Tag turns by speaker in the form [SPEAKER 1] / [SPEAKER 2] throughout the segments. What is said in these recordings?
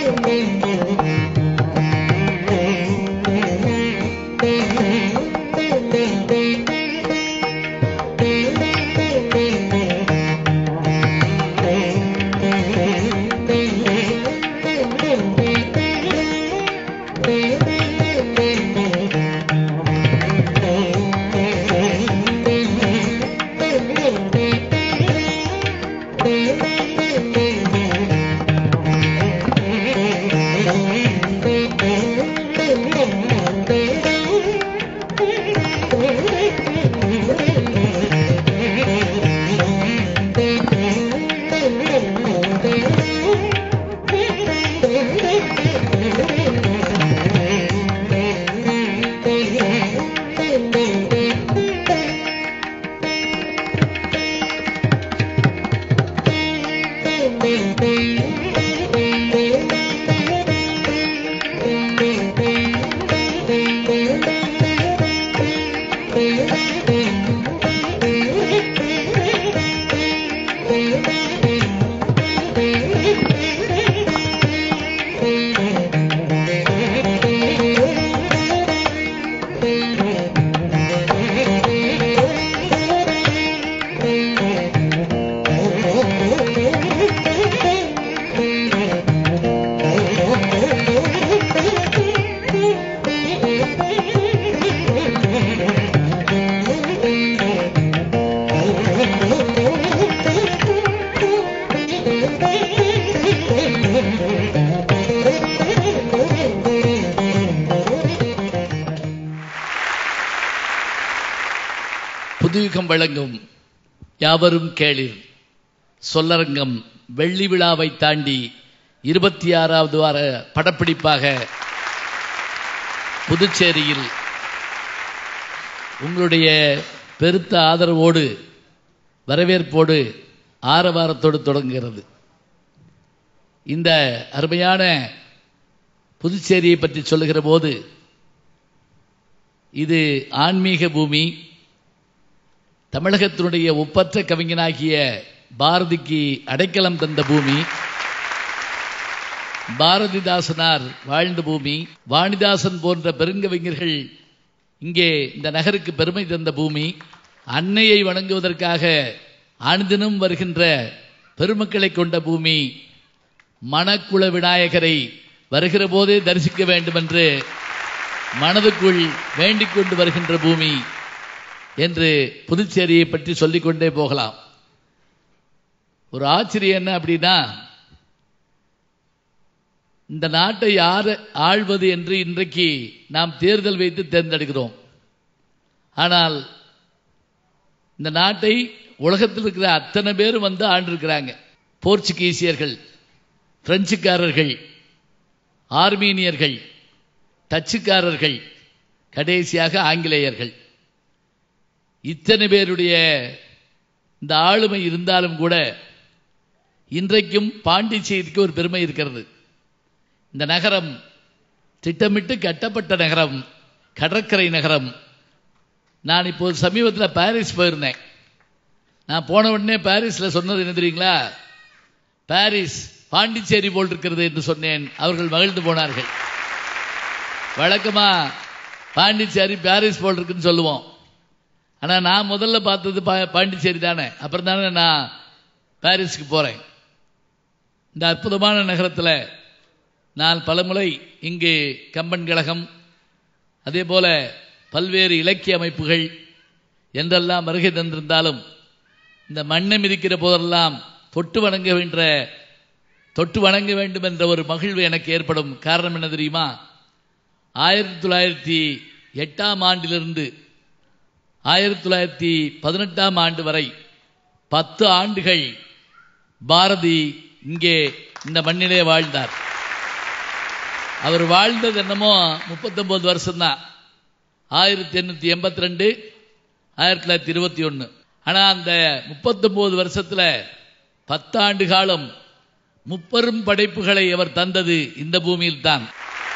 [SPEAKER 1] புதுயுகம் வழங்கும் யாவரும் கேளிர் சொல்லரங்கம் வெள்ளி விழாவை தாண்டி இருபத்தி ஆறாவது வார படப்பிடிப்பாக புதுச்சேரியில் உங்களுடைய பெருத்த ஆதரவோடு வரவேற்போடு ஆரவாரத்தோடு தொடங்குகிறது இந்த அருமையான புதுச்சேரியை பற்றி சொல்லுகிற போது இது ஆன்மீக பூமி தமிழகத்தினுடைய ஒப்பற்ற கவிஞனாகிய பாரதிக்கு அடைக்கலம் தந்த பூமி பாரதிதாசனார் வாழ்ந்த பூமி வாணிதாசன் போன்ற பெருங்கவிஞர்கள் இங்கே இந்த நகருக்கு பெருமை தந்த பூமி அன்னையை வணங்குவதற்காக ஆண்டுதினம் வருகின்ற பெருமக்களை கொண்ட பூமி மணக்குள விநாயகரை வருகிற போதே தரிசிக்க வேண்டும் என்று மனதுக்குள் வேண்டிக் கொண்டு வருகின்ற பூமி என்று புதுச்சேரியை பற்றி சொல்லிக்கொண்டே போகலாம் ஒரு ஆச்சரியம் என்ன அப்படின்னா இந்த நாட்டை யார் ஆள்வது என்று இன்றைக்கு நாம் தேர்தல் வைத்து தேர்ந்தெடுக்கிறோம் ஆனால் இந்த நாட்டை உலகத்தில் இருக்கிற அத்தனை பேரும் வந்து ஆண்டிருக்கிறாங்க போர்ச்சுகீசியர்கள் பிரெஞ்சுக்காரர்கள் ஆர்மீனியர்கள் டச்சுக்காரர்கள் கடைசியாக ஆங்கிலேயர்கள் இத்தனை பேருடைய இந்த ஆளுமை இருந்தாலும் கூட இன்றைக்கும் பாண்டிச்சேரிக்கு ஒரு பெருமை இருக்கிறது இந்த நகரம் திட்டமிட்டு கட்டப்பட்ட நகரம் கடற்கரை நகரம் நான் இப்போது சமீபத்தில் பாரிஸ் போயிருந்தேன் நான் போன உடனே பாரிஸில் சொன்னது என்ன தெரியுங்களா பாரிஸ் பாண்டிச்சேரி போல் இருக்கிறது என்று சொன்னேன் அவர்கள் மகிழ்ந்து போனார்கள் வழக்கமா பாண்டிச்சேரி பாரிஸ் போல் இருக்குன்னு சொல்லுவோம் ஆனால் நான் முதல்ல பார்த்தது பா பாண்டிச்சேரி தானே அப்புறம் தானே நான் பாரிஸுக்கு போகிறேன் இந்த அற்புதமான நகரத்தில் நான் பலமுறை இங்கு கம்பன் கழகம் அதே போல பல்வேறு இலக்கிய அமைப்புகள் என்றெல்லாம் வருகை தந்திருந்தாலும் இந்த மண்ணை மிதிக்கிற போதெல்லாம் தொட்டு வணங்க வேண்ட தொட்டு வணங்க வேண்டும் என்ற ஒரு மகிழ்வு எனக்கு ஏற்படும் காரணம் என்ன தெரியுமா ஆயிரத்தி தொள்ளாயிரத்தி எட்டாம் ஆண்டிலிருந்து ஆயிரத்தி தொள்ளாயிரத்தி பதினெட்டாம் ஆண்டு வரை பத்து ஆண்டுகள் பாரதி இங்கே இந்த மண்ணிலே வாழ்ந்தார் அவர் வாழ்ந்தது என்னமோ முப்பத்தொன்பது வருஷம்தான் ஆயிரத்தி எண்ணூற்றி எண்பத்தி ரெண்டு ஆயிரத்தி தொள்ளாயிரத்தி இருபத்தி ஒன்று ஆனால் அந்த முப்பத்தொன்பது வருஷத்தில் பத்தாண்டு காலம் முப்பெரும் படைப்புகளை அவர் தந்தது இந்த பூமியில் தான்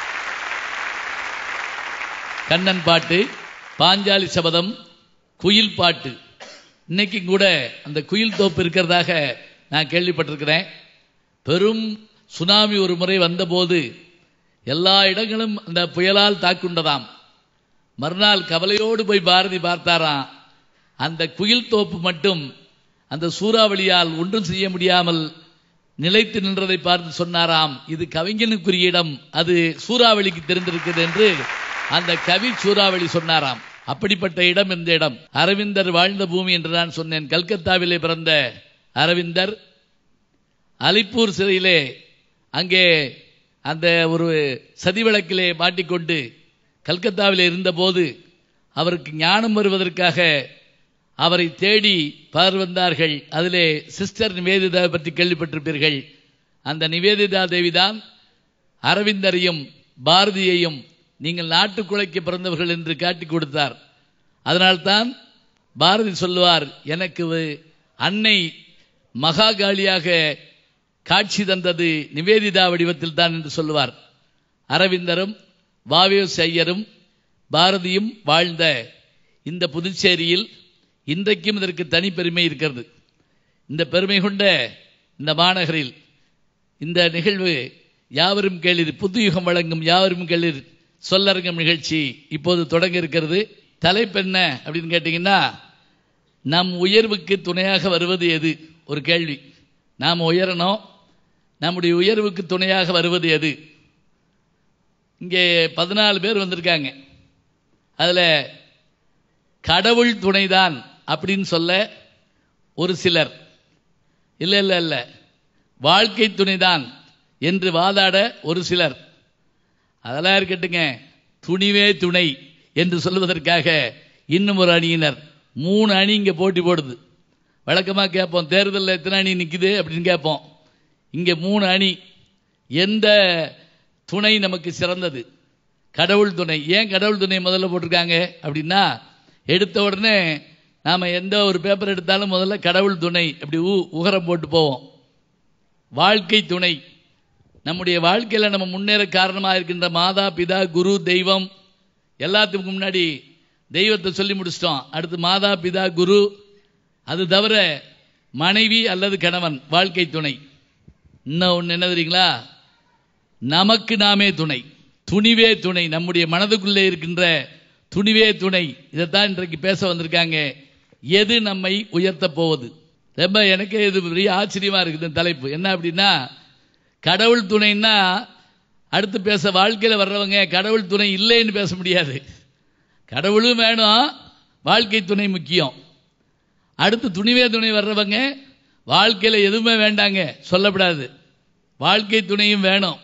[SPEAKER 1] கண்ணன் பாட்டு பாஞ்சாலி சபதம் குயில் பாட்டு இன்னைக்கு கூட அந்த குயில் தோப்பு இருக்கிறதாக நான் கேள்விப்பட்டிருக்கிறேன் பெரும் சுனாமி ஒரு முறை வந்தபோது எல்லா இடங்களும் அந்த புயலால் தாக்குண்டதாம் மறுநாள் கவலையோடு போய் பாரதி பார்த்தாராம் அந்த குயில் தோப்பு மட்டும் அந்த சூறாவளியால் ஒன்றும் செய்ய முடியாமல் நிலைத்து நின்றதை பார்த்து சொன்னாராம் இது கவிஞனுக்குரிய இடம் அது சூறாவளிக்கு தெரிந்திருக்கிறது என்று அந்த கவி சூறாவளி சொன்னாராம் அப்படிப்பட்ட இடம் இந்த இடம் அரவிந்தர் வாழ்ந்த பூமி என்று நான் சொன்னேன் கல்கத்தாவிலே பிறந்த அரவிந்தர் அலிப்பூர் சிறையிலே அங்கே அந்த ஒரு சதிவிளக்கிலே மாட்டிக்கொண்டு கல்கத்தாவில் இருந்தபோது அவருக்கு ஞானம் வருவதற்காக அவரை தேடி பலர் வந்தார்கள் அதிலே சிஸ்டர் நிவேதிதா பற்றி கேள்விப்பட்டிருப்பீர்கள் அந்த நிவேதிதா தேவிதான் அரவிந்தரையும் பாரதியையும் நீங்கள் நாட்டுக்குழைக்க பிறந்தவர்கள் என்று காட்டிக் கொடுத்தார் அதனால்தான் பாரதி சொல்லுவார் எனக்கு அன்னை மகாகாளியாக காட்சி தந்தது நிவேதிதா வடிவத்தில் தான் என்று சொல்லுவார் அரவிந்தரும் வாவேஸ் ஐயரும் பாரதியும் வாழ்ந்த இந்த புதுச்சேரியில் இன்றைக்கும் இதற்கு தனி பெருமை இருக்கிறது இந்த பெருமை கொண்ட இந்த மாநகரில் இந்த நிகழ்வு யாவரும் கேளிர் புதுயுகம் வழங்கும் யாவரும் கேளிர் சொல்லரங்கம் நிகழ்ச்சி இப்போது தொடங்க இருக்கிறது தலைப்பென்ன அப்படின்னு கேட்டீங்கன்னா நம் உயர்வுக்கு துணையாக வருவது எது ஒரு கேள்வி நாம் உயரணும் நம்முடைய உயர்வுக்கு துணையாக வருவது எது இங்கே பதினாலு பேர் வந்திருக்காங்க அதில் கடவுள் துணைதான் அப்படின்னு சொல்ல ஒரு சிலர் இல்லை இல்லை இல்லை வாழ்க்கை துணைதான் என்று வாதாட ஒரு சிலர் அதெல்லாம் இருக்கட்டுங்க துணிவே துணை என்று சொல்வதற்காக இன்னும் ஒரு அணியினர் மூணு அணி இங்கே போட்டி போடுது வழக்கமாக கேட்போம் தேர்தலில் எத்தனை அணி நிற்குது அப்படின்னு கேட்போம் இங்கே மூணு அணி எந்த துணை நமக்கு சிறந்தது கடவுள் துணை ஏன் கடவுள் துணை முதல்ல போட்டிருக்காங்க அப்படின்னா எடுத்த உடனே நாம் எந்த ஒரு பேப்பர் எடுத்தாலும் முதல்ல கடவுள் துணை அப்படி ஊ உகரம் போட்டு போவோம் வாழ்க்கை துணை நம்முடைய வாழ்க்கையில் நம்ம முன்னேற காரணமாக இருக்கின்ற மாதா பிதா குரு தெய்வம் எல்லாத்துக்கும் முன்னாடி தெய்வத்தை சொல்லி முடிச்சிட்டோம் அடுத்து மாதா பிதா குரு அது தவிர மனைவி அல்லது கணவன் வாழ்க்கை துணை இன்னும் ஒன்று என்ன தெரியுங்களா நமக்கு நாமே துணை துணிவே துணை நம்முடைய மனதுக்குள்ளே இருக்கின்ற துணிவே துணை இதைத்தான் இன்றைக்கு பேச வந்திருக்காங்க எது நம்மை உயர்த்த போவது ரொம்ப எனக்கே இது பெரிய ஆச்சரியமா இருக்குது இந்த தலைப்பு என்ன அப்படின்னா கடவுள் துணைன்னா அடுத்து பேச வாழ்க்கையில் வர்றவங்க கடவுள் துணை இல்லைன்னு பேச முடியாது கடவுளும் வேணும் வாழ்க்கை துணை முக்கியம் அடுத்து துணிவே துணை வர்றவங்க வாழ்க்கையில் எதுவுமே வேண்டாங்க சொல்லப்படாது வாழ்க்கை துணையும் வேணும்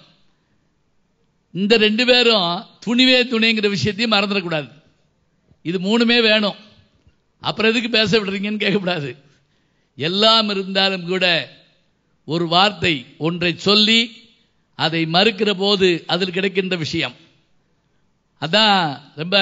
[SPEAKER 1] இந்த ரெண்டு பேரும் துணிவே துணைங்கிற விஷயத்தையும் மறந்துடக்கூடாது இது மூணுமே வேணும் அப்புறம் எதுக்கு பேச விடுறீங்கன்னு கேட்கக்கூடாது எல்லாம் இருந்தாலும் கூட ஒரு வார்த்தை ஒன்றை சொல்லி அதை மறுக்கிற போது அதில் கிடைக்கின்ற விஷயம் அதான் ரொம்ப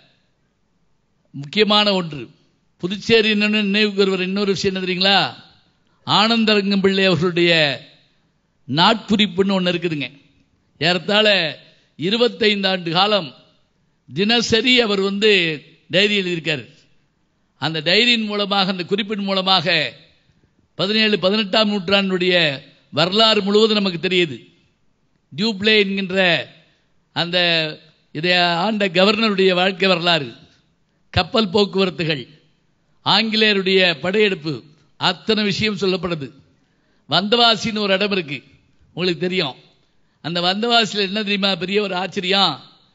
[SPEAKER 1] முக்கியமான ஒன்று புதுச்சேரி நினைவுக்கு வருவர் இன்னொரு விஷயம் என்ன தெரியுங்களா ஆனந்தரங்கம் பிள்ளை அவர்களுடைய நாட்குறிப்புன்னு ஒன்று இருக்குதுங்க ஏறத்தாழ இருபத்தைந்து ஆண்டு காலம் தினசரி அவர் வந்து டைரி எழுதியிருக்காரு அந்த டைரியின் மூலமாக அந்த குறிப்பின் மூலமாக பதினேழு பதினெட்டாம் நூற்றாண்டுடைய வரலாறு முழுவதும் நமக்கு தெரியுது டியூப்ளே என்கின்ற அந்த இதை ஆண்ட கவர்னருடைய வாழ்க்கை வரலாறு கப்பல் போக்குவரத்துகள் ஆங்கிலேயருடைய படையெடுப்பு அத்தனை விஷயம் சொல்லப்படுது வந்தவாசின்னு ஒரு இடம் இருக்கு உங்களுக்கு தெரியும் அந்த வந்தவாசியில் என்ன தெரியுமா பெரிய ஒரு ஆச்சரியம்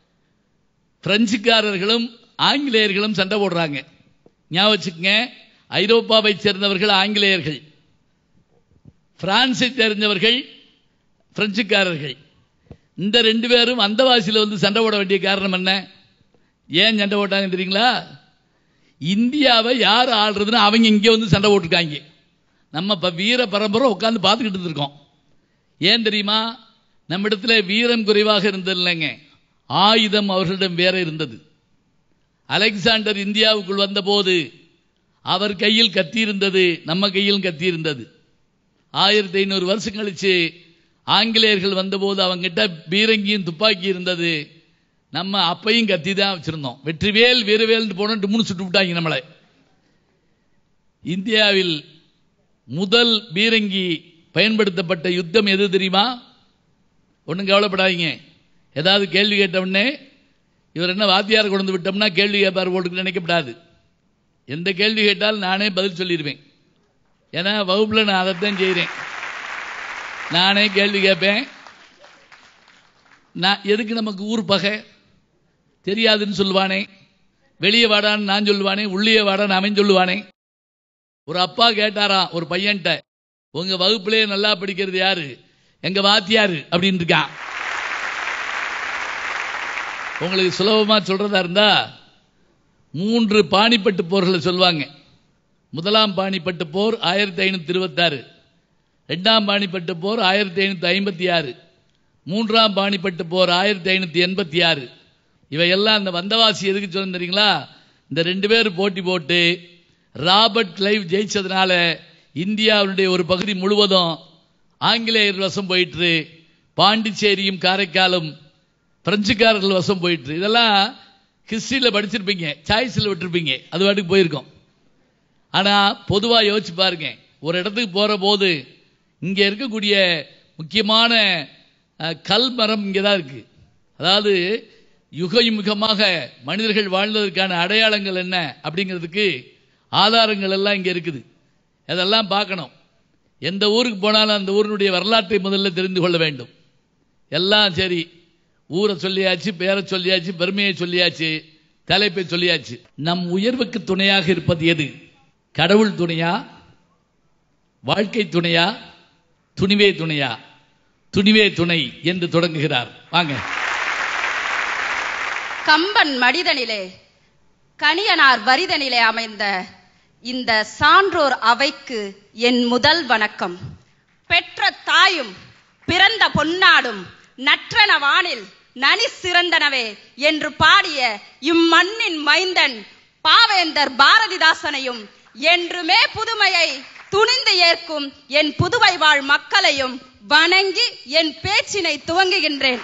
[SPEAKER 1] பிரெஞ்சுக்காரர்களும் ஆங்கிலேயர்களும் சண்டை போடுறாங்க ஞாபகம் வச்சுக்கங்க ஐரோப்பாவை சேர்ந்தவர்கள் ஆங்கிலேயர்கள் பிரான்ஸை தெரிஞ்சவர்கள் பிரெஞ்சுக்காரர்கள் இந்த ரெண்டு பேரும் அந்தவாசியில் வந்து சண்டை போட வேண்டிய காரணம் என்ன ஏன் சண்டை போட்டாங்க தெரியுங்களா இந்தியாவை யார் ஆள்றதுன்னு அவங்க இங்கே வந்து சண்டை போட்டிருக்காங்க நம்ம இப்போ வீர பரம்பரை உட்காந்து பார்த்துக்கிட்டு இருக்கோம் ஏன் தெரியுமா நம்ம இடத்துல வீரம் குறைவாக இருந்தது இல்லைங்க ஆயுதம் அவர்களிடம் வேற இருந்தது அலெக்சாண்டர் இந்தியாவுக்குள் வந்தபோது அவர் கையில் கத்தி இருந்தது நம்ம கையில் கத்தி இருந்தது ஆயிரத்தி ஐநூறு வருஷம் கழிச்சு ஆங்கிலேயர்கள் வந்தபோது அவங்ககிட்ட பீரங்கியும் துப்பாக்கி இருந்தது நம்ம அப்பையும் கத்தி தான் வச்சிருந்தோம் வெற்றிவேல் வீரவேல் போனட்டு மூணு சுட்டு விட்டாங்க நம்மளை இந்தியாவில் முதல் பீரங்கி பயன்படுத்தப்பட்ட யுத்தம் எது தெரியுமா ஒன்றும் கவலைப்படாதீங்க ஏதாவது கேள்வி கேட்ட உடனே இவர் என்ன வாத்தியார் கொண்டு வந்து விட்டோம்னா கேள்வி கேட்பார் போட்டுக்கு நினைக்கப்படாது எந்த கேள்வி கேட்டாலும் நானே பதில் சொல்லிடுவேன் ஏன்னா வகுப்பில் நான் அதைத்தான் செய்கிறேன் நானே கேள்வி கேட்பேன் நான் எதுக்கு நமக்கு ஊர் பகை தெரியாதுன்னு சொல்லுவானே வெளியே வாடான்னு நான் சொல்லுவானே உள்ளே வாடான்னு அவன் சொல்லுவானே ஒரு அப்பா கேட்டாராம் ஒரு பையன்கிட்ட உங்க வகுப்புலயே நல்லா படிக்கிறது யாரு எங்க வாத்தியாரு அப்படின்னு இருக்கான் உங்களுக்கு சுலபமா சொல்றதா இருந்தா மூன்று பாணிப்பட்டு போர்களை சொல்லுவாங்க முதலாம் பாணிப்பட்டு போர் ஆயிரத்தி ஐநூத்தி இருபத்தாறு ரெண்டாம் பாணிப்பட்டு போர் ஆயிரத்தி ஐநூத்தி ஐம்பத்தி ஆறு மூன்றாம் பாணிப்பட்டு போர் ஆயிரத்தி ஐநூத்தி எண்பத்தி ஆறு இவையெல்லாம் அந்த வந்தவாசி எதுக்கு சொல்ல தெரியுங்களா இந்த ரெண்டு பேர் போட்டி போட்டு ராபர்ட் கிளைவ் ஜெயிச்சதுனால இந்தியாவுடைய ஒரு பகுதி முழுவதும் ஆங்கிலேயர் வசம் போயிட்டு பாண்டிச்சேரியும் காரைக்காலும் பிரெஞ்சுக்காரர்கள் வசம் போயிட்டு இதெல்லாம் ஹிஸ்டரியில் படிச்சிருப்பீங்க சாய்ஸில் விட்டுருப்பீங்க அது வாட்டுக்கு போயிருக்கோம் ஆனால் பொதுவாக யோசிச்சு பாருங்க ஒரு இடத்துக்கு போகிற போது இங்கே இருக்கக்கூடிய முக்கியமான அஹ், கல் மரம் இங்கே தான் இருக்கு அதாவது யுக யுகமாக மனிதர்கள் வாழ்ந்ததற்கான அடையாளங்கள் என்ன அப்படிங்கிறதுக்கு ஆதாரங்கள் எல்லாம் இங்கே இருக்குது அதெல்லாம் பார்க்கணும் எந்த ஊருக்கு போனாலும் அந்த ஊரினுடைய வரலாற்றை முதல்ல தெரிந்து கொள்ள வேண்டும் எல்லாம் சரி ஊரை சொல்லியாச்சு பேரை சொல்லியாச்சு பெருமையை சொல்லியாச்சு தலைப்பை சொல்லியாச்சு நம் உயர்வுக்கு துணையாக இருப்பது எது கடவுள் துணையா வாழ்க்கை துணையா துணிவே துணையா துணிவே துணை என்று தொடங்குகிறார் வாங்க
[SPEAKER 2] கம்பன் மடிதனிலே கணியனார் வரிதனிலே அமைந்த இந்த சான்றோர் அவைக்கு என் முதல் வணக்கம் பெற்ற தாயும் பிறந்த பொன்னாடும் நற்றன வானில் நனி சிறந்தனவே என்று பாடிய இம்மண்ணின் மைந்தன் பாவேந்தர் பாரதிதாசனையும் என்றுமே புதுமையை துணிந்து ஏற்கும் என் புதுவை வாழ் மக்களையும் வணங்கி என் பேச்சினை துவங்குகின்றேன்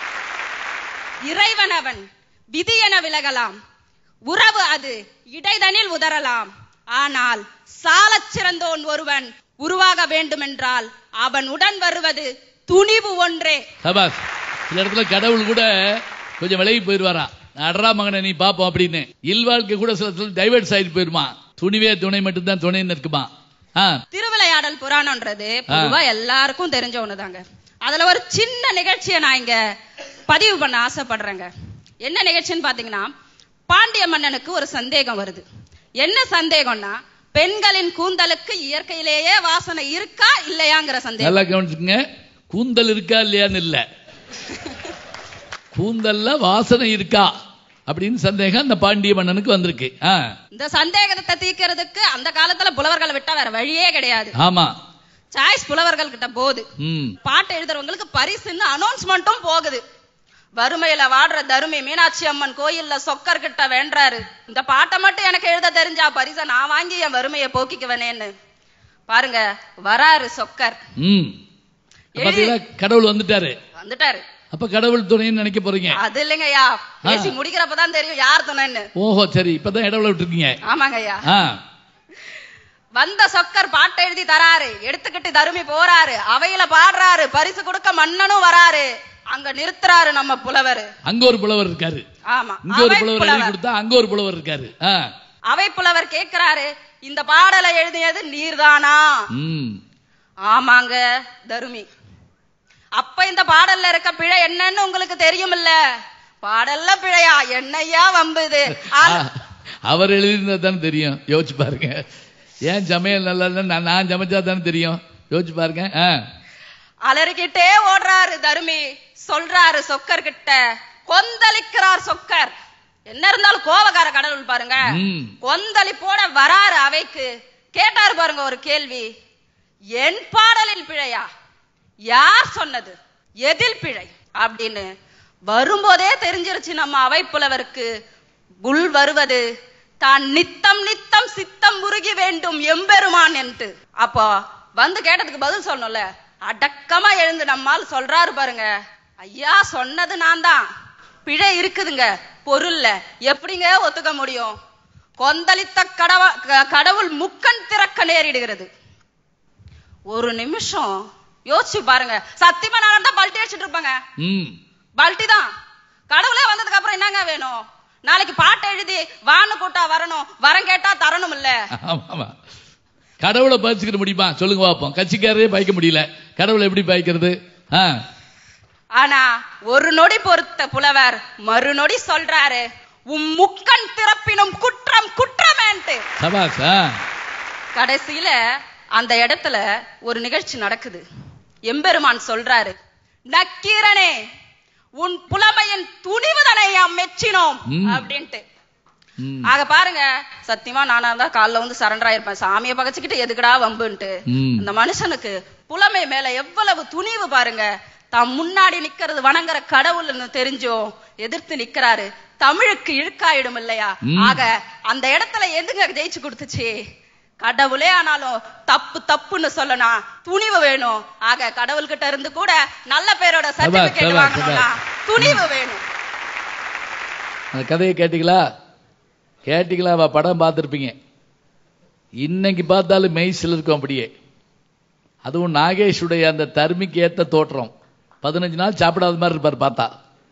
[SPEAKER 2] இறைவனவன் விதியென விலகலாம் உறவு அது இடைதனில் உதறலாம் ஆனால் சாலச் சிறந்தோன் ஒருவன் உருவாக வேண்டுமென்றால் அவன் உடன் வருவது துணிவு ஒன்றே
[SPEAKER 1] சபாஸ் சில இடத்துல கடவுள் கூட கொஞ்சம் விலகி போயிடுவாராம் அட்ரா மகனை நீ பாப்போம் அப்படின்னு இல்வாழ்க்கை கூட சில இடத்துல டைவர்ட்ஸ் ஆயிட்டு போயிருமா துணிவே துணை மட்டும்தான் துணை நிற்குமா ஆ
[SPEAKER 2] திருவிளையாடல் புராணம்ன்றது பொதுவா எல்லாருக்கும் தெரிஞ்ச ஒண்ணுதாங்க அதுல ஒரு சின்ன நிகழ்ச்சியை நான் இங்க பதிவு பண்ண ஆசைப்படுறேங்க என்ன நிகழ்ச்சின்னு பாத்தீங்கன்னா பாண்டிய மன்னனுக்கு ஒரு சந்தேகம் வருது என்ன சந்தேகம்னா பெண்களின் கூந்தலுக்கு இயற்கையிலேயே வாசனை இருக்கா இல்லையாங்கிற சந்தேகம்
[SPEAKER 1] நல்லா கவனிச்சுங்க கூந்தல் இருக்கா இல்லையான்னு இல்ல கூந்தல்ல வாசனை இருக்கா அப்படின்னு சந்தேகம் அந்த பாண்டிய மன்னனுக்கு வந்திருக்கு ஆ,
[SPEAKER 2] இந்த சந்தேகத்தை தீர்க்கிறதுக்கு அந்த காலத்துல புலவர்களை விட்டா வேற வழியே கிடையாது
[SPEAKER 1] ஆமா
[SPEAKER 2] சாய்ஸ் புலவர்கள் கிட்ட போகுது
[SPEAKER 1] ம்
[SPEAKER 2] பாட்டு எழுதுறவங்களுக்கு பரிசுன்னு அனௌன்ஸ்மெண்ட்டும் போகுது வறுமையில வாடுற தருமி மீனாட்சி அம்மன் கோயில்ல சொக்கர் கிட்ட வேண்டாரு இந்த பாட்டை மட்டும் எனக்கு எழுத தெரிஞ்சா பரிசை நான் வாங்கி என் வறுமையை போக்கிக்குவனேன்னு பாருங்க வராரு சொக்கர்
[SPEAKER 1] ம் பாத்தீங்களா கடவுள் வந்துட்டாரு
[SPEAKER 2] வந்துட்டாரு
[SPEAKER 1] அப்ப கடவுள் துணைன்னு நினைக்க போறீங்க
[SPEAKER 2] அது இல்லைங்கய்யா பேசி முடிக்கிறப்பதான் தெரியும் யார் துணைன்னு
[SPEAKER 1] ஓஹோ சரி இப்பதான் இடவுல விட்டுருக்கீங்க
[SPEAKER 2] ஆமாங்கய்யா
[SPEAKER 1] ஆ
[SPEAKER 2] வந்த சொக்கர் பாட்டை எழுதி தராரு எடுத்துக்கிட்டு தருமி போறாரு அவையில பாடுறாரு பரிசு கொடுக்க மன்னனும் வராரு அங்க நிறுத்துறாரு நம்ம புலவர்
[SPEAKER 1] அங்க ஒரு புலவர் இருக்காரு
[SPEAKER 2] ஆமா
[SPEAKER 1] இங்க ஒரு
[SPEAKER 2] அவை
[SPEAKER 1] புலவர் எழுதி
[SPEAKER 2] புலவர்.
[SPEAKER 1] கொடுத்தா அங்க ஒரு புலவர் இருக்காரு ஆ
[SPEAKER 2] அவை புலவர் கேக்குறாரு இந்த பாடலை எழுதியது நீர்தானா
[SPEAKER 1] ம்
[SPEAKER 2] ஆமாங்க தருமி அப்ப இந்த பாடல்ல இருக்க பிழை என்னன்னு உங்களுக்கு தெரியுமில்ல பாடல்ல பிழையா என்னையா வம்புது ஆள்-
[SPEAKER 1] ஆ, அவர் எழுதியிருந்தா தானே தெரியும் யோசிச்சு பாருங்க ஏன் சமையல் நல்லா இல்லைன்னு நான் நான் சமைச்சா தானே தெரியும் யோசிச்சு பாருங்க ஆ
[SPEAKER 2] அலறிக்கிட்டே ஓடுறாரு தருமி சொல்றாரு சொக்கர் கிட்ட கொந்தளிக்கிறார் சொக்கர் என்ன இருந்தாலும் கோபக்கார கடவுள் பாருங்க
[SPEAKER 1] ம்.
[SPEAKER 2] கொந்தளிப்போட வராரு அவைக்கு கேட்டாரு பாருங்க ஒரு கேள்வி என் பாடலில் பிழையா யார் சொன்னது எதில் பிழை அப்படின்னு வரும்போதே தெரிஞ்சிருச்சு நம்ம அவை புலவருக்கு உள் வருவது தான் நித்தம் நித்தம் சித்தம் உருகி வேண்டும் எம்பெருமான் என்று அப்போ வந்து கேட்டதுக்கு பதில் சொல்லணும்ல அடக்கமா எழுந்து நம்மால் சொல்றாரு பாருங்க ஐயா சொன்னது நான் தான் பிழை இருக்குதுங்க பொருள்ல எப்படிங்க ஒத்துக்க முடியும் கொந்தளித்த கடவ க- கடவுள் முக்கண் திறக்க நேரிடுகிறது ஒரு நிமிஷம் யோசிச்சு பாருங்க சத்தியமா நான் தான் பல்ட்டி அடிச்சிட்டு இருப்பேங்க
[SPEAKER 1] ம்
[SPEAKER 2] பல்ட்டி தான் கடவுளே வந்ததுக்கு அப்புறம் என்னங்க வேணும் நாளைக்கு பாட்டு எழுதி வான்னு கூட்டா வரணும் வரம் கேட்டா தரணும் இல்ல
[SPEAKER 1] ஆமா ஆமா கடவுளை பாய்ச்சிக்கிற முடியுமா சொல்லுங்க பார்ப்போம் கட்சிக்காரரே பாய்க்க முடியல கடவுளை எப்படி பாய்க்கிறது ஆ
[SPEAKER 2] ஆனா ஒரு நொடி பொறுத்த புலவர் மறுநொடி சொல்றாரு உம் முக்கண் திறப்பினும் குற்றம் குற்றமேன்ட்டு
[SPEAKER 1] சபாஸ் ஆ
[SPEAKER 2] கடைசியில அந்த இடத்துல ஒரு நிகழ்ச்சி நடக்குது எம்பெருமான் சொல்றாரு நக்கீரனே உன் புலமையின் துணிவுதனை யாம் மெச்சினோம்
[SPEAKER 1] ம்.
[SPEAKER 2] அப்படின்ட்டு
[SPEAKER 1] ம்
[SPEAKER 2] ஆக பாருங்க சத்தியமா நானா இருந்தா காலைல வந்து சரண்டர் ஆயிருப்பேன் சாமியை பகச்சுக்கிட்டு எதுக்குடா வம்புன்ட்டு
[SPEAKER 1] ம்.
[SPEAKER 2] அந்த மனுஷனுக்கு புலமை மேல எவ்வளவு துணிவு பாருங்க தாம் முன்னாடி நிக்கிறது வணங்குற கடவுள்னு தெரிஞ்சும் எதிர்த்து நிக்கிறாரு தமிழுக்கு இழுக்காயிடும் இல்லையா
[SPEAKER 1] ம்.
[SPEAKER 2] ஆக அந்த இடத்துல எதுங்க ஜெயிச்சு கொடுத்துச்சு கடவுளே ஆனாலும் தப்பு தப்புன்னு சொல்லணும் துணிவு வேணும் ஆக கடவுள்கிட்ட இருந்து கூட நல்ல பேரோட சர்டிபிகேட்
[SPEAKER 1] சபாஷ்,
[SPEAKER 2] வாங்கணும்னா துணிவு வேணும்
[SPEAKER 1] அந்த கதையை கேட்டீங்களா கேட்டீங்களா அவ படம் பார்த்துருப்பீங்க இன்னைக்கு பார்த்தாலும் மெய்சில் இருக்கும் அப்படியே அதுவும் நாகேஷுடைய அந்த தர்மிக்கு ஏத்த தோற்றம் பதினஞ்சு நாள் சாப்பிடாத மாதிரி இருப்பார் பார்த்தா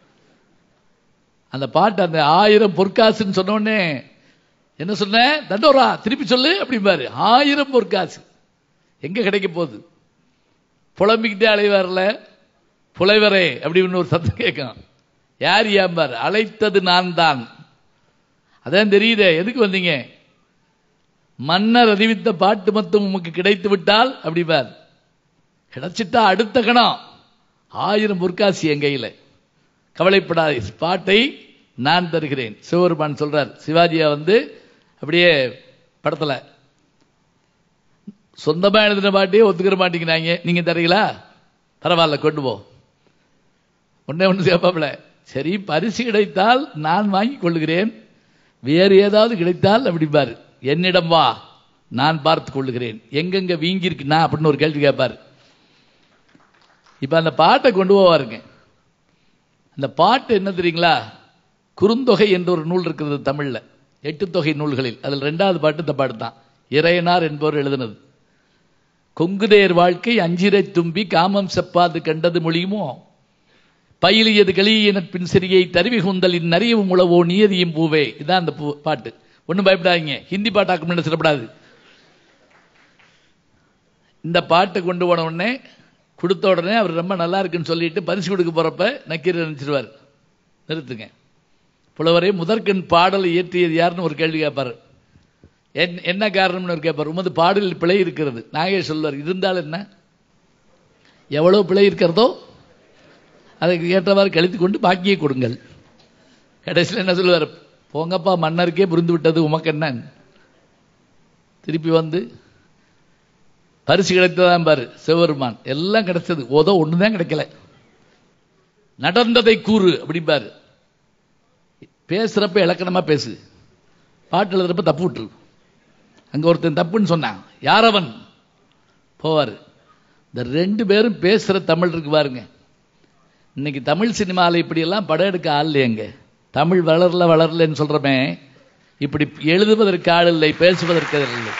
[SPEAKER 1] அந்த பாட்டு அந்த ஆயிரம் பொற்காசுன்னு சொன்ன உடனே என்ன சொன்னேன் தண்டோரா திருப்பி சொல்லு அப்படிம்பாரு ஆயிரம் பொற்காசு எங்க கிடைக்க போகுது புலம்பிக்கிட்டே அலைவார்ல புலைவரே அப்படின்னு ஒரு சத்தம் கேட்கும் யார் ஏம்பார் அழைத்தது நான் தான் அதான் தெரியுதே எதுக்கு வந்தீங்க மன்னர் அறிவித்த பாட்டு மொத்தம் உமக்கு கிடைத்து விட்டால் அப்படிப்பார் கிடைச்சிட்டா அடுத்த கணம் ஆயிரம் பொற்காசி என் கையில கவலைப்படாதே பாட்டை நான் தருகிறேன் சிவபெருமான் சொல்றார் சிவாஜியா வந்து அப்படியே படத்துல சொந்தமா எழுதின பாட்டையே ஒத்துக்கிற மாட்டேங்கிறாங்க நீங்க தரீங்களா பரவாயில்ல கொண்டு போ ஒன்னே ஒன்று கேட்பாப்ல சரி பரிசு கிடைத்தால் நான் வாங்கிக் கொள்ளுகிறேன் வேறு ஏதாவது கிடைத்தால் அப்படிம்பாரு என்னிடம் வா நான் பார்த்துக் கொள்ளுகிறேன் எங்கெங்க வீங்கி இருக்குண்ணா அப்படின்னு ஒரு கேள்வி கேட்பாரு இப்ப அந்த பாட்டை கொண்டு போவாருங்க அந்த பாட்டு என்ன தெரியுங்களா குறுந்தொகை என்ற ஒரு நூல் இருக்கிறது தமிழ்ல எட்டு தொகை நூல்களில் அதில் ரெண்டாவது பாட்டு இந்த பாட்டு தான் இறையனார் என்பவர் எழுதினது கொங்குதேர் வாழ்க்கை அஞ்சிரை தும்பி காமம் செப்பாது கண்டது மொழியுமோ பயிலியது களியின பின் சிறியை தருவி குந்தலின் நரியவும் உழவோ நியதியும் பூவே இதான் அந்த பூ பாட்டு ஒன்றும் பயப்படாதீங்க ஹிந்தி பாட்டாக்கும் நினைச்சிடப்படாது இந்த பாட்டை கொண்டு போன உடனே கொடுத்த உடனே அவர் ரொம்ப நல்லா இருக்குன்னு சொல்லிட்டு பரிசு கொடுக்க போறப்ப நக்கீரர் நினைச்சிருவார் நிறுத்துங்க புலவரே முதற்கண் பாடலை இயற்றியது யாருன்னு ஒரு கேள்வி கேட்பார் என்- என்ன காரணம்னு ஒரு கேட்பார் உமது பாடலில் பிழை இருக்கிறது நாகே சொல்வார் இருந்தால் என்ன எவ்வளவு பிழை இருக்கிறதோ அதுக்கு ஏற்றவாறு கழித்து கொண்டு பாக்கியை கொடுங்கள் கடைசியில் என்ன சொல்லுவார் போங்கப்பா மன்னருக்கே புரிந்து விட்டது உமக்கு என்ன திருப்பி வந்து பரிசு கிடைத்ததான் பாரு சிவபெருமான் எல்லாம் கிடைச்சது ஓதோ ஒண்ணுதான் கிடைக்கல நடந்ததை கூறு அப்படிம்பாரு பேசுறப்ப இலக்கணமா பேசு பாட்டு எழுதுறப்ப தப்பு விட்டுரு அங்க ஒருத்தன் தப்புன்னு சொன்னான் யாரவன் போவாரு இந்த ரெண்டு பேரும் பேசுற தமிழ் இருக்கு பாருங்க இன்னைக்கு தமிழ் சினிமாவில் இப்படியெல்லாம் படம் எடுக்க ஆள் இல்லையங்க தமிழ் வளரல வளரலன்னு சொல்றமே இப்படி எழுதுவதற்கு ஆள் இல்லை பேசுவதற்கு ஆள் இல்லை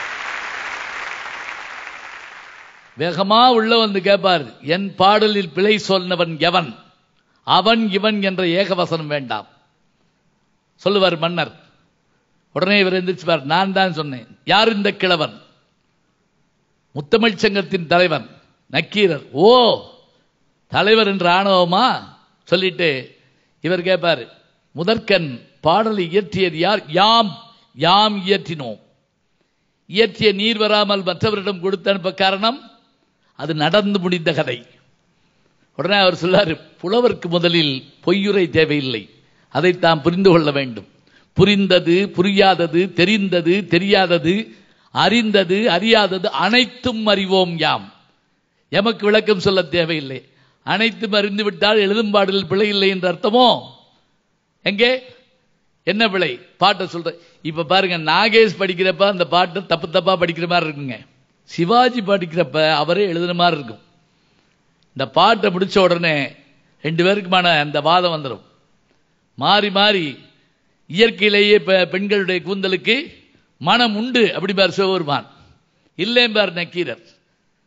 [SPEAKER 1] வேகமா உள்ள வந்து கேட்பார் என் பாடலில் பிழை சொன்னவன் எவன் அவன் இவன் என்ற ஏகவசனம் வேண்டாம் சொல்லுவார் மன்னர் உடனே இவர் எந்திரிச்சுவார் நான் தான் சொன்னேன் யார் இந்த கிழவன் முத்தமிழ்ச் சங்கத்தின் தலைவன் நக்கீரர் ஓ தலைவர் என்ற ஆணவமா சொல்லிட்டு இவர் கேட்பார் முதற்கண் பாடலை இயற்றியது யார் யாம் யாம் இயற்றினோம் இயற்றிய நீர் வராமல் மற்றவரிடம் கொடுத்து அனுப்ப காரணம் அது நடந்து முடிந்த கதை உடனே அவர் சொல்லாரு புலவருக்கு முதலில் பொய்யுரை தேவையில்லை அதை தாம் புரிந்து கொள்ள வேண்டும் புரிந்தது புரியாதது தெரிந்தது தெரியாதது அறிந்தது அறியாதது அனைத்தும் அறிவோம் யாம் எமக்கு விளக்கம் சொல்ல தேவையில்லை அனைத்தும் அறிந்து விட்டால் எழுதும் பாடலில் பிழை இல்லை என்ற அர்த்தமோ எங்கே என்ன பிழை பாட்டை சொல்ற இப்ப பாருங்க நாகேஷ் படிக்கிறப்ப அந்த பாட்டை தப்பு தப்பா படிக்கிற மாதிரி இருக்குங்க சிவாஜி படிக்கிறப்ப அவரே எழுதுன மாதிரி இருக்கும் இந்த பாட்டை முடிச்ச உடனே ரெண்டு பேருக்குமான அந்த வாதம் வந்துடும் மாறி மாறி இயற்கையிலேயே பெ- பெண்களுடைய கூந்தலுக்கு மனம் உண்டு அப்படிம்பார் சிவபெருமான் இல்லைம்பார் நக்கீரர்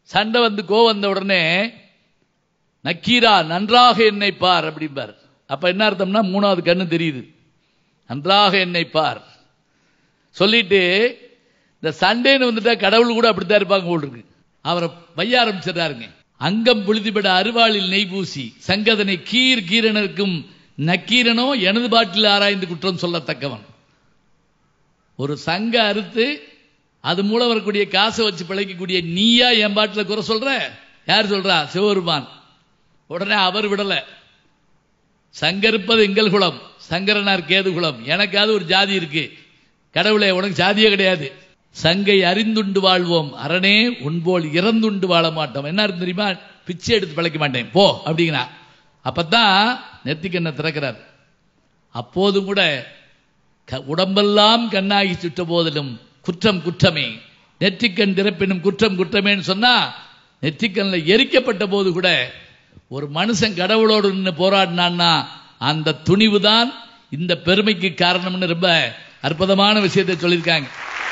[SPEAKER 1] சண்டை வந்து கோவம் வந்த உடனே நக்கீரா நன்றாக என்னை பார் அப்படிம்பார் அப்ப என்ன அர்த்தம்னா மூணாவது கண்ணு தெரியுது நன்றாக என்னை பார் சொல்லிட்டு இந்த சண்டேன்னு வந்துட்டா கடவுள் கூட அப்படித்தான் இருப்பாங்க போல் இருக்கு அவரை வைய ஆரம்பிச்சிடறாருங்க அங்கம் புழுதிபட அருவாளில் நெய் பூசி சங்கதனை கீர் கீரனருக்கும் நக்கீரனோ எனது பாட்டில் ஆராய்ந்து குற்றம் சொல்லத்தக்கவன் ஒரு சங்க அறுத்து அது மூலம் வரக்கூடிய காசை வச்சு பிழைக்கக்கூடிய நீயா என் பாட்டில் குறை சொல்ற யார் சொல்றா சிவபெருமான் உடனே அவர் விடல சங்கருப்பது எங்கள் குலம் சங்கரனார் கேது குலம் எனக்காவது ஒரு ஜாதி இருக்கு கடவுளே உனக்கு ஜாதியே கிடையாது சங்கை அறிந்துண்டு வாழ்வோம் அரணே உன்போல் இறந்துண்டு வாழ மாட்டோம் என்ன அர்த்தம் தெரியுமா பிச்சை எடுத்து பிழைக்க மாட்டேன் போ அப்படிங்கிறா அப்பதான் நெத்திக்கண்ணை திறக்கிறார் அப்போதும் கூட க- உடம்பெல்லாம் கண்ணாகி சுட்ட போதிலும் குற்றம் குற்றமே நெற்றிக்கண் திறப்பினும் குற்றம் குற்றமேன்னு சொன்னா நெற்றிக்கண்ணில் எரிக்கப்பட்ட போது கூட ஒரு மனுஷன் கடவுளோடு நின்று போராடினான்னா அந்த துணிவு தான் இந்த பெருமைக்கு காரணம்னு ரொம்ப அற்புதமான விஷயத்தை சொல்லியிருக்காங்க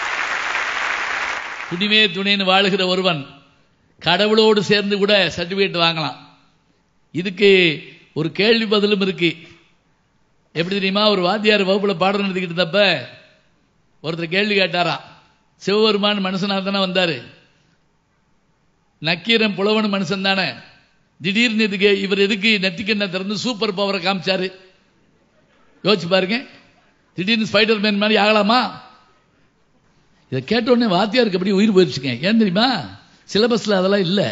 [SPEAKER 1] துணிவே துணைன்னு வாழுகிற ஒருவன் கடவுளோடு சேர்ந்து கூட சர்டிபிகேட் வாங்கலாம் இதுக்கு ஒரு கேள்வி பதிலும் இருக்கு எப்படி தெரியுமா ஒரு வாத்தியார் வகுப்புல பாடம் நடத்திக்கிட்டு இருந்தப்ப ஒருத்தர் கேள்வி கேட்டாராம் சிவபெருமான் மனுஷனா தானே வந்தாரு நக்கீரன் புலவன் மனுஷன் தானே திடீர்னு இதுக்கு இவர் எதுக்கு நெத்திக்கண்ணை திறந்து சூப்பர் பவரை காமிச்சாரு யோசிச்சு பாருங்க திடீர்னு ஸ்பைடர் மேன் மாதிரி ஆகலாமா இதை கேட்ட உடனே வாத்தியாருக்கு அப்படியே உயிர் போயிடுச்சுங்க ஏன் தெரியுமா சிலபஸ்ல அதெல்லாம் இல்லை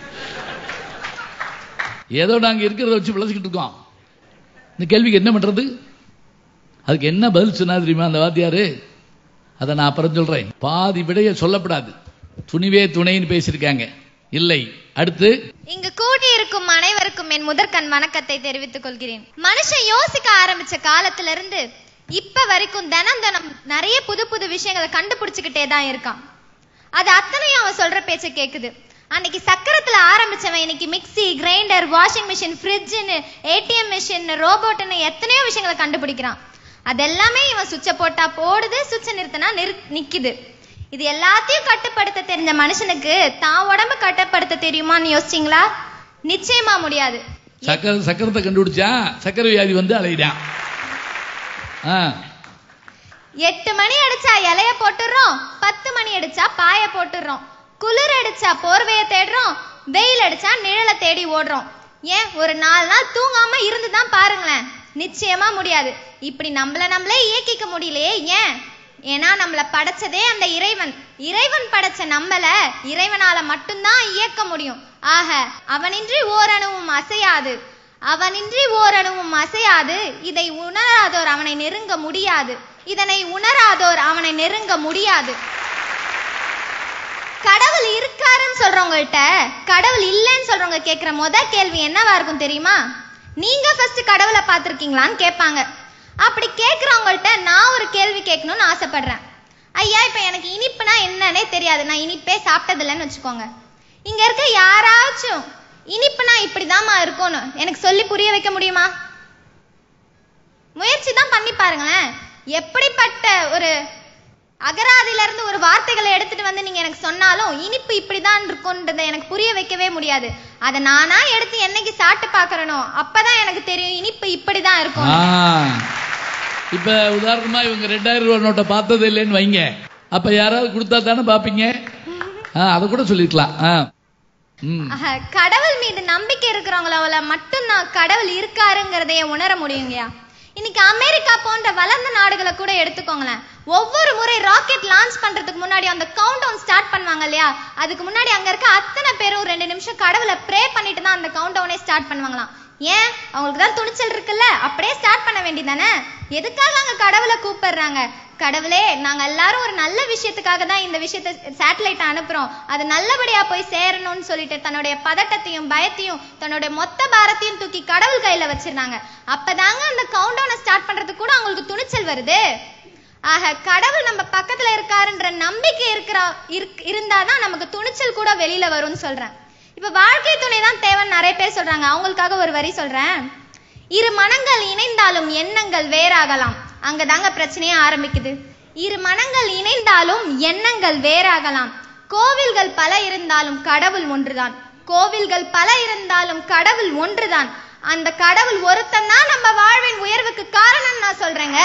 [SPEAKER 1] ஏதோ நாங்க இருக்கிறத வச்சு விளைச்சிக்கிட்டு இருக்கோம் இந்த கேள்விக்கு என்ன பண்றது அதுக்கு என்ன பதில் சொன்னா தெரியுமா அந்த வாத்தியாரு அதை நான் அப்புறம் சொல்றேன் பாதி விடைய சொல்லப்படாது துணிவே துணைன்னு பேசியிருக்காங்க இல்லை அடுத்து
[SPEAKER 3] இங்கு கூடியிருக்கும் அனைவருக்கும் என் முதற்கண் வணக்கத்தை தெரிவித்துக் கொள்கிறேன் மனுஷன் யோசிக்க ஆரம்பிச்ச காலத்துல இருந்து இப்ப வரைக்கும் தினம் தினம் நிறைய புது புது விஷயங்களை கண்டுபிடிச்சுக்கிட்டே தான் இருக்கான் அது அத்தனையும் அவன் சொல்ற பேச்ச கேக்குது அன்னைக்கு சக்கரத்துல ஆரம்பிச்சவன் இன்னைக்கு மிக்ஸி கிரைண்டர் வாஷிங் மிஷின் ஃப்ரிட்ஜ்னு ஏடிஎம் மிஷின் ரோபோட்னு எத்தனையோ விஷயங்களை கண்டுபிடிக்கிறான் அதெல்லாமே இவன் சுவிட்ச போட்டா போடுது சுவிட்ச நிறுத்தினா நிறு நிக்குது இது எல்லாத்தையும் கட்டுப்படுத்த தெரிஞ்ச மனுஷனுக்கு தான் உடம்பு கட்டுப்படுத்த தெரியுமான்னு யோசிச்சிங்களா நிச்சயமா முடியாது
[SPEAKER 1] சக்கர சக்கரத்தை கண்டுபிடிச்சா சக்கரை வியாதி வந்து அலையிடான் ஆ
[SPEAKER 3] எட்டு மணி அடிச்சா இலைய போட்டுடுறோம் பத்து மணி அடிச்சா பாய போட்டுடுறோம் குளிர் அடிச்சா போர்வைய தேடுறோம் வெயில் அடிச்சா நிழலை தேடி ஓடுறோம் ஏன் ஒரு நாலு நாள் தூங்காம இருந்து தான் பாருங்களேன் நிச்சயமா முடியாது இப்படி நம்மள நம்மளே இயக்கிக்க முடியலையே ஏன் ஏன்னா நம்மள படைச்சதே அந்த இறைவன் இறைவன் படைச்ச நம்மள இறைவனால மட்டும்தான் இயக்க முடியும் ஆக அவனின்றி ஓரணுவும் அசையாது அவனின்றி ஓரணுவும் அசையாது இதை உணராதோர் அவனை நெருங்க முடியாது இதனை உணராதோர் அவனை நெருங்க முடியாது கடவுள் இருக்காருன்னு சொல்றவங்கள்ட்ட கடவுள் இல்லைன்னு சொல்றவங்க கேட்கிற முத கேள்வி என்னவா இருக்கும் தெரியுமா நீங்க ஃபர்ஸ்ட் கடவுளை பார்த்திருக்கீங்களான்னு கேட்பாங்க அப்படி கேட்கறவங்கள்ட்ட நான் ஒரு கேள்வி கேட்கணும்னு ஆசைப்படுறேன் ஐயா இப்ப எனக்கு இனிப்புனா என்னன்னே தெரியாது நான் இனிப்பே சாப்பிட்டதில்லைன்னு வச்சுக்கோங்க இங்க இருக்க யாராச்சும் இனிப்புனா இப்படிதாம்மா இருக்கும்னு எனக்கு சொல்லி புரிய வைக்க முடியுமா முயற்சி தான் பண்ணி பாருங்களேன் எப்படிப்பட்ட ஒரு அகராதியில இருந்து ஒரு வார்த்தைகளை எடுத்துட்டு வந்து நீங்க எனக்கு சொன்னாலும் இனிப்பு இப்படிதான் இருக்கும்ன்றதை எனக்கு புரிய வைக்கவே முடியாது அதை நானா எடுத்து என்னைக்கு சாப்பிட்டு பார்க்கறனோ அப்பதான் எனக்கு தெரியும் இனிப்பு இப்படிதான் இருக்கும்
[SPEAKER 1] ஆ. இப்ப உதாரணமா இவங்க ரெண்டாயிரம் ரூபாய் நோட்டை பார்த்தது இல்லைன்னு வைங்க அப்ப யாராவது கொடுத்தா தானே பாப்பீங்க ஆ, அதை கூட சொல்லிருக்கலாம் ஆ. ம்
[SPEAKER 3] ஆஹா, கடவுள் மீது நம்பிக்கை இருக்கிறவங்கள மட்டும்தான் கடவுள் இருக்காருங்கிறதைய உணர முடியுங்கய்யா இன்னைக்கு அமெரிக்கா போன்ற வளர்ந்த நாடுகளை கூட எடுத்துக்கோங்களேன் ஒவ்வொரு முறை ராக்கெட் லான்ச் பண்றதுக்கு முன்னாடி அந்த கவுண்ட் டவுன் ஸ்டார்ட் பண்ணுவாங்க இல்லையா அதுக்கு முன்னாடி அங்க இருக்க அத்தனை பேரும் ரெண்டு நிமிஷம் கடவுளை ப்ரே பண்ணிட்டு தான் அந்த கவுண்ட் டவுனே ஸ்டார்ட் பண்ணுவாங்களாம் ஏன் அவங்களுக்கு தான் துணிச்சல் இருக்குல்ல அப்படியே ஸ்டார்ட் பண்ண வேண்டியதானே எதுக்காக அங்க கடவுளை கூப்பிடுறாங்க கடவுளே நாங்க எல்லாரும் ஒரு நல்ல விஷயத்துக்காக தான் இந்த விஷயத்தை சேட்டலைட் அனுப்புறோம் அது நல்லபடியா போய் சேரணும்னு சொல்லிட்டு தன்னுடைய பதட்டத்தையும் பயத்தையும் தன்னுடைய மொத்த பாரத்தையும் தூக்கி கடவுள் கையில வச்சிருந்தாங்க அப்பதாங்க அந்த கவுண்டவுனை ஸ்டார்ட் பண்றதுக்கு கூட அவங்களுக்கு துணிச்சல் வருது ஆக கடவுள் நம்ம பக்கத்துல இருக்காருன்ற நம்பிக்கை இருக்கிற இருக்- இருந்தாதான் நமக்கு துணிச்சல் கூட வெளியில வரும்னு சொல்றேன் இப்ப வாழ்க்கை துணை தான் தேவைன்னு நிறைய பேர் சொல்றாங்க அவங்களுக்காக ஒரு வரி சொல்றேன் இரு மனங்கள் இணைந்தாலும் எண்ணங்கள் வேறாகலாம் அங்கதாங்க பிரச்சனையே ஆரம்பிக்குது இரு மனங்கள் இணைந்தாலும் எண்ணங்கள் வேறாகலாம் கோவில்கள் பல இருந்தாலும் கடவுள் ஒன்றுதான் கோவில்கள் பல இருந்தாலும் கடவுள் ஒன்றுதான் அந்த கடவுள் ஒருத்தன் தான் நம்ம வாழ்வின் உயர்வுக்கு காரணம் நான் சொல்றேங்க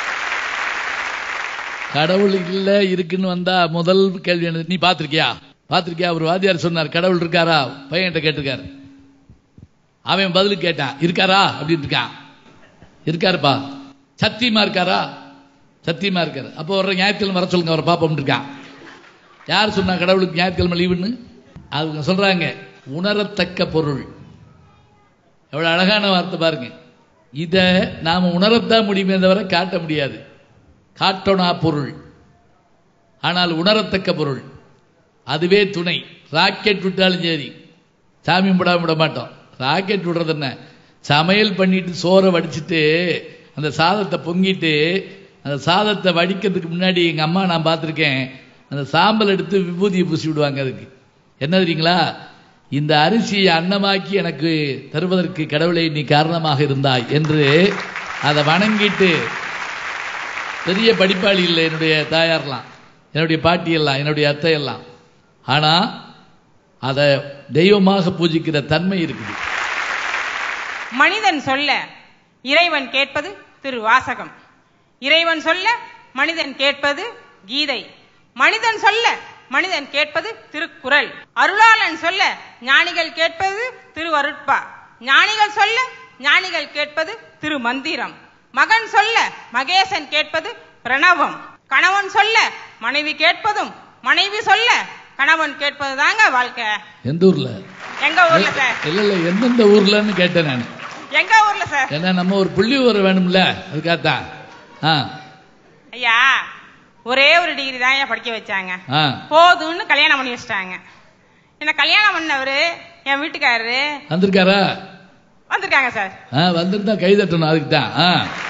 [SPEAKER 1] கடவுள் இல்ல இருக்குன்னு வந்தா முதல் கேள்வி என்னது நீ பாத்திருக்கியா பாத்திருக்கியா ஒரு வாத்தியார் சொன்னார் கடவுள் இருக்காரா பையன்கிட்ட கேட்டிருக்காரு அவன் பதில் கேட்டான் இருக்காரா அப்படின்னு இருக்கான் இருக்காருப்பா சத்தியமா இருக்காரா சத்தியமா இருக்காரு அப்போ வர்ற ஞாயிற்றுக்கிழமை வர சொல்லுங்க அவரை பாப்போம் இருக்கான் யார் சொன்னா கடவுளுக்கு ஞாயிற்றுக்கிழமை லீவுன்னு அவங்க சொல்றாங்க உணரத்தக்க பொருள் எவ்வளவு அழகான வார்த்தை பாருங்க இத நாம உணரத்தான் முடியுமே தவிர காட்ட முடியாது காட்டொணா பொருள் ஆனால் உணரத்தக்க பொருள் அதுவே துணை ராக்கெட் விட்டாலும் சரி சாமி கும்பிடாம விட மாட்டோம் ராக்கெட் விடுறது என்ன சமையல் பண்ணிட்டு சோறை வடிச்சிட்டு அந்த சாதத்தை பொங்கிட்டு அந்த சாதத்தை வடிக்கிறதுக்கு முன்னாடி எங்க அம்மா நான் பார்த்துருக்கேன் அந்த சாம்பல் எடுத்து விபூதியை பூசி விடுவாங்க அதுக்கு என்ன தெரியுங்களா இந்த அரிசியை அன்னமாக்கி எனக்கு தருவதற்கு கடவுளை நீ காரணமாக இருந்தாய் என்று அதை வணங்கிட்டு பெரிய படிப்பாளி இல்லை என்னுடைய தாயார்லாம் என்னுடைய பாட்டி எல்லாம் என்னுடைய அத்தை எல்லாம் ஆனா அதை தெய்வமாக பூஜிக்கிற தன்மை இருக்குது
[SPEAKER 4] மனிதன் சொல்ல இறைவன் கேட்பது திருவாசகம் இறைவன் சொல்ல மனிதன் கேட்பது கீதை மனிதன் சொல்ல மனிதன் கேட்பது திருக்குறள் அருளாளன் சொல்ல ஞானிகள் கேட்பது திருவருட்பா ஞானிகள் சொல்ல ஞானிகள் கேட்பது திருமந்திரம் மகன் சொல்ல மகேசன் கேட்பது பிரணவம் கணவன் சொல்ல மனைவி கேட்பதும் மனைவி சொல்ல கணவன் கேட்பது தாங்க வாழ்க்கை
[SPEAKER 1] எந்த ஊர்ல
[SPEAKER 4] எங்க ஊர்ல சார்
[SPEAKER 1] இல்ல இல்ல எந்தெந்த ஊர்லன்னு கேட்டேன் நான்
[SPEAKER 4] எங்க ஊர்ல சார்
[SPEAKER 1] ஏன்னா நம்ம ஒரு புள்ளி ஊர் வேணும்ல அதுக்காகத்தான் ஆ
[SPEAKER 4] ஐயா ஒரே ஒரு டிகிரி தான் ஐயா படிக்க வச்சாங்க
[SPEAKER 1] ஆ
[SPEAKER 4] போதும்னு கல்யாணம் பண்ணி வச்சிட்டாங்க என்ன கல்யாணம் பண்ணவரு என் வீட்டுக்காரரு
[SPEAKER 1] வந்திருக்காரா
[SPEAKER 4] வந்திருக்காங்க சார்
[SPEAKER 1] ஆ வந்திருந்தா கை தட்டணும் அதுக்கு தான் ஆ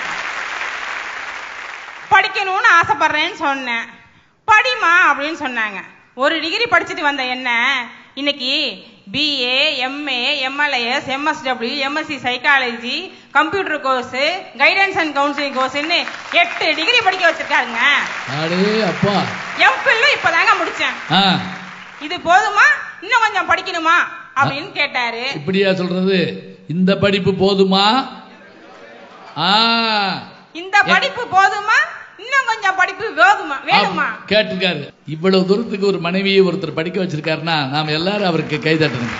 [SPEAKER 4] படிக்கணும்னு ஆசைப்படுறேன்னு சொன்னேன் படிமா அப்படின்னு சொன்னாங்க ஒரு டிகிரி படிச்சுட்டு வந்த என்ன இன்னைக்கு BA MA MLAS MSW MSc psychology computer course guidance and counselling கோர்ஸ்னு எட்டு டிகிரி படிக்க வச்சிருக்காருங்க
[SPEAKER 1] அடே அப்பா
[SPEAKER 4] எம்பில்லும் இப்பதாங்க முடிச்சேன்
[SPEAKER 1] ஆ
[SPEAKER 4] இது போதுமா இன்னும் கொஞ்சம் படிக்கணுமா அப்படின்னு கேட்டாரு
[SPEAKER 1] இப்படியா சொல்றது இந்த படிப்பு போதுமா ஆ
[SPEAKER 4] இந்த படிப்பு போதுமா இன்னும் கொஞ்சம் படிப்பு வேகுமா வேணுமா
[SPEAKER 1] ஆ, கேட்டிருக்காரு இவ்வளவு தூரத்துக்கு ஒரு மனைவியை ஒருத்தர் படிக்க வச்சிருக்காருன்னா நாம எல்லாரும் அவருக்கு கை தட்டணுங்க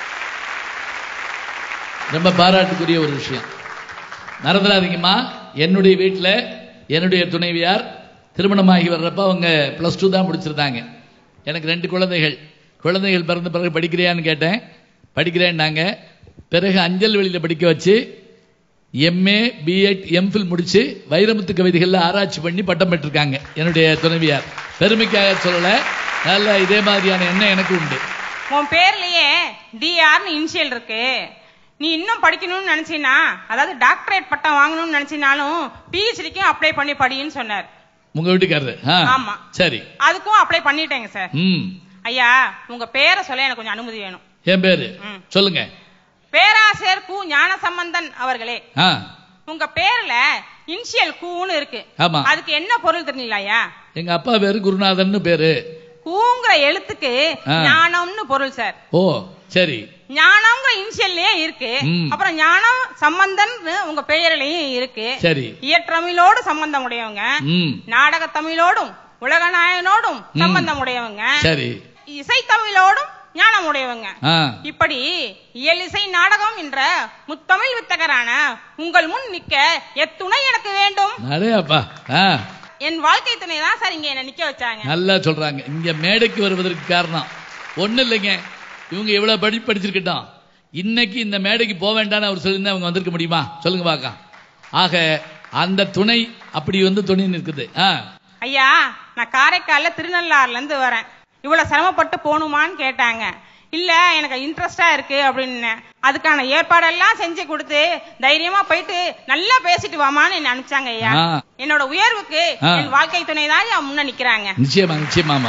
[SPEAKER 1] ரொம்ப பாராட்டுக்குரிய ஒரு விஷயம் மறந்துடாதீங்கம்மா என்னுடைய வீட்டுல என்னுடைய துணைவியார் திருமணமாகி வர்றப்ப அவங்க பிளஸ் டூ தான் முடிச்சிருந்தாங்க எனக்கு ரெண்டு குழந்தைகள் குழந்தைகள் பிறந்த பிறகு படிக்கிறியான்னு கேட்டேன் படிக்கிறேன்னாங்க பிறகு அஞ்சல் வெளியில படிக்க வச்சு எம்ஏ பிஎட் எம்ஃபில் முடிச்சு வைரமுத்து கவிதைகள்ல ஆராய்ச்சி பண்ணி பட்டம் பெற்றிருக்காங்க என்னுடைய துணைவியார் பெருமைக்காக சொல்லல நல்ல இதே மாதிரியான எண்ணம் எனக்கு உண்டு
[SPEAKER 4] உன் பேர்லயே டிஆர்னு இனிஷியல் இருக்கு நீ இன்னும் படிக்கணும்னு நினைச்சினா அதாவது டாக்டரேட் பட்டம் வாங்கணும்னு நினைச்சினாலும் பிஹெச்டிக்கும் அப்ளை பண்ணி படின்னு சொன்னார்
[SPEAKER 1] உங்க வீட்டுக்காரரு ஆ,
[SPEAKER 4] ஆமா.
[SPEAKER 1] சரி
[SPEAKER 4] அதுக்கும் அப்ளை பண்ணிட்டேங்க சார்
[SPEAKER 1] ம்
[SPEAKER 4] ஐயா உங்க பேரை சொல்ல எனக்கு கொஞ்சம் அனுமதி வேணும்
[SPEAKER 1] என் பேரு
[SPEAKER 4] ம்.
[SPEAKER 1] சொல்லுங்க
[SPEAKER 4] பேராசிரியர் கு ஞானசம்பந்தன் அவர்களே
[SPEAKER 1] ஆ
[SPEAKER 4] உங்க பேர்ல இனிஷியல் கூன்னு இருக்கு
[SPEAKER 1] ஆமா.
[SPEAKER 4] அதுக்கு என்ன பொருள் தெரியல ஐயா
[SPEAKER 1] எங்க அப்பா பேரு குருநாதன் பேரு
[SPEAKER 4] கூங்கிற எழுத்துக்கு
[SPEAKER 1] ஆ.
[SPEAKER 4] ஞானம்னு பொருள் சார்
[SPEAKER 1] ஓ சரி
[SPEAKER 4] ஞானம்ங்கிற இனிஷியல்லே இருக்கு
[SPEAKER 1] ம்.
[SPEAKER 4] அப்புறம் ஞானம் சம்பந்தன் உங்க பெயர்லயும் இருக்கு
[SPEAKER 1] சரி
[SPEAKER 4] இயற்றமிழோடு சம்பந்தம் உடையவங்க
[SPEAKER 1] ம்
[SPEAKER 4] நாடக தமிழோடும் உலகநாயகனோடும் சம்பந்தம் உடையவங்க
[SPEAKER 1] சரி
[SPEAKER 4] இசை தமிழோடும் ஞானம் உடையவங்க
[SPEAKER 1] ஆ
[SPEAKER 4] இப்படி இயலிசை நாடகம் என்ற முத்தமிழ் வித்தகரான உங்கள் முன் நிக்க எத்துணை எனக்கு வேண்டும்
[SPEAKER 1] அடே அப்பா ஆ
[SPEAKER 4] என் வாழ்க்கை துணை தான் சார் இங்க என்ன நிக்க வச்சாங்க
[SPEAKER 1] நல்லா சொல்றாங்க இங்க மேடைக்கு வருவதற்கு காரணம் ஒண்ணு இல்லைங்க இவங்க எவ்வளவு படி படிச்சிருக்கட்டும் இன்னைக்கு இந்த மேடைக்கு போக வேண்டாம்னு அவர் சொல்லியிருந்தா அவங்க வந்திருக்க முடியுமா சொல்லுங்க பாக்க ஆக அந்த துணை அப்படி வந்து துணை நிற்குது ஆ
[SPEAKER 4] ஐயா நான் காரைக்கால்ல திருநள்ளாறுல இருந்து வரேன் இவ்வளவு சிரமப்பட்டு போகணுமான்னு கேட்டாங்க இல்ல எனக்கு இன்ட்ரெஸ்டா இருக்கு அப்படின்னு அதுக்கான ஏற்பாடெல்லாம் செஞ்சு கொடுத்து தைரியமா போயிட்டு நல்லா பேசிட்டு வாமான்னு என்ன அனுப்பிச்சாங்க ஐயா
[SPEAKER 1] ஆ.
[SPEAKER 4] என்னோட உயர்வுக்கு
[SPEAKER 1] ஆ.
[SPEAKER 4] என் வாழ்க்கை துணை தான் ஐயா முன்ன நிக்கிறாங்க
[SPEAKER 1] நிச்சயமா நிச்சயமாமா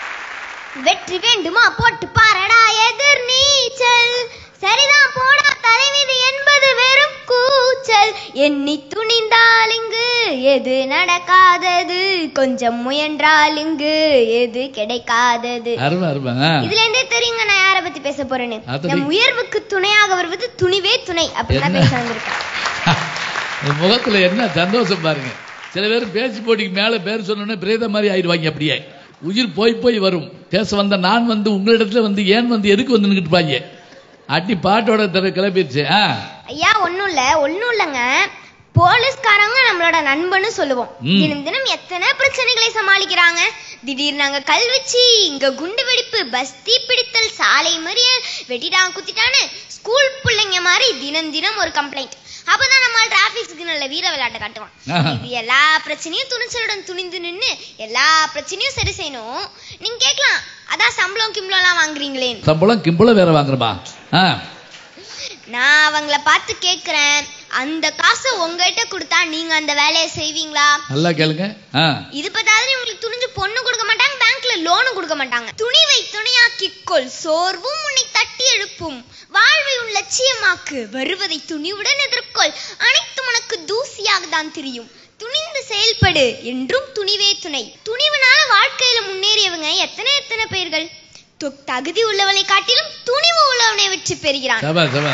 [SPEAKER 3] வெற்றி வேண்டுமா போட்டு பாரடா எதிர் நீச்சல் சரிதான் போடா தலைவிதி என்பது வெறும் கூச்சல் எண்ணி துணிந்தால் இங்கு எது நடக்காதது கொஞ்சம் முயன்றால் இங்கு எது கிடைக்காதது
[SPEAKER 1] அருமை அருமை ஆ.
[SPEAKER 3] இதுல இருந்தே தெரியுங்க நான் யாரை பத்தி பேச போறேன்னு
[SPEAKER 1] அது
[SPEAKER 3] நம்
[SPEAKER 1] நீ-
[SPEAKER 3] உயர்வுக்கு துணையாக வருவது துணிவே துணை அப்படின்னு
[SPEAKER 1] என்ன?
[SPEAKER 3] பேச வந்திருக்கேன்
[SPEAKER 1] இந்த முகத்துல என்ன சந்தோஷம் பாருங்க சில பேர் பேச்சு போட்டிக்கு மேல பேர் சொன்னோன்னே பிரேத மாதிரி ஆயிடுவாங்க அப்படியே உயிர் போய் போய் வரும் பேச வந்த நான் வந்து உங்களிடத்துல வந்து ஏன் வந்து எதுக்கு வந்து நின்றுப்பாங்க அட்டி பாட்டோட தர கிளப்பிடுச்சு ஆ
[SPEAKER 3] ஐயா ஒண்ணும் இல்ல ஒண்ணும் இல்லைங்க போலீஸ்காரங்க நம்மளோட நண்பன்னு சொல்லுவோம்
[SPEAKER 1] ம்.
[SPEAKER 3] தினம் தினம் எத்தனை பிரச்சனைகளை சமாளிக்கிறாங்க திடீர்னு அங்க கல்வெச்சி இங்க குண்டு வெடிப்பு பஸ் தீப்பிடித்தல் சாலை மறியல் வெட்டிட்டான் குத்திட்டான்னு ஸ்கூல் பிள்ளைங்க மாதிரி தினம் தினம் ஒரு கம்ப்ளைண்ட் அப்பதான் நம்ம டிராபிக் சிக்னல்ல வீர விளையாட்டை காட்டுவான்
[SPEAKER 1] ஆஹா.
[SPEAKER 3] இது எல்லா பிரச்சனையும் துணிச்சலுடன் துணிந்து நின்னு எல்லா பிரச்சனையும் சரி செய்யணும் நீங்க கேட்கலாம் அதான் சம்பளம் கிம்பளம் எல்லாம் வாங்குறீங்களேன்னு
[SPEAKER 1] சம்பளம் கிம்பளம் வேற வாங்குறமா ஆ
[SPEAKER 3] நான் அவங்கள பார்த்து கேக்குறேன் அந்த காசை உங்ககிட்ட கொடுத்தா நீங்க அந்த வேலையை செய்வீங்களா
[SPEAKER 1] நல்லா கேளுங்க ஆ
[SPEAKER 3] இது பத்தாது உங்களுக்கு துணிஞ்சு பொண்ணு கொடுக்க மாட்டாங்க பேங்க்ல லோனும் கொடுக்க மாட்டாங்க துணிவை துணையாக்கிக்கொள் சோர்வும் உன்னை தட்டி எழுப்பும் வாழ்வை உன் லட்சியமாக்கு வருவதை துணிவுடன் எதிர்கொள் அனைத்தும் உனக்கு தூசியாக தான் தெரியும் துணிந்து செயல்படு என்றும் துணிவே துணை துணிவுனால வாழ்க்கையில முன்னேறியவங்க எத்தனை எத்தனை பேர்கள் து- தகுதி உள்ளவனை காட்டிலும் துணிவு உள்ளவனை வெற்றி பெறுகிறான்
[SPEAKER 1] சபா சபா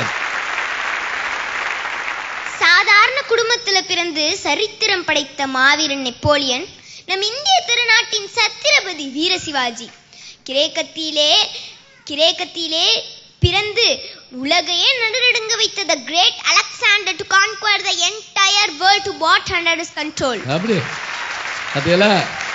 [SPEAKER 3] சாதாரண குடும்பத்துல பிறந்து சரித்திரம் படைத்த மாவீரன் நெப்போலியன் நம் இந்திய திருநாட்டின் சத்திரபதி வீர சிவாஜி கிரேக்கத்திலே கிரேக்கத்திலே பிறந்து உலகையே நடுநடுங்க வைத்த the great Alexander to conquer the entire world to what under is control
[SPEAKER 1] அப்படி பார்த்தீங்களா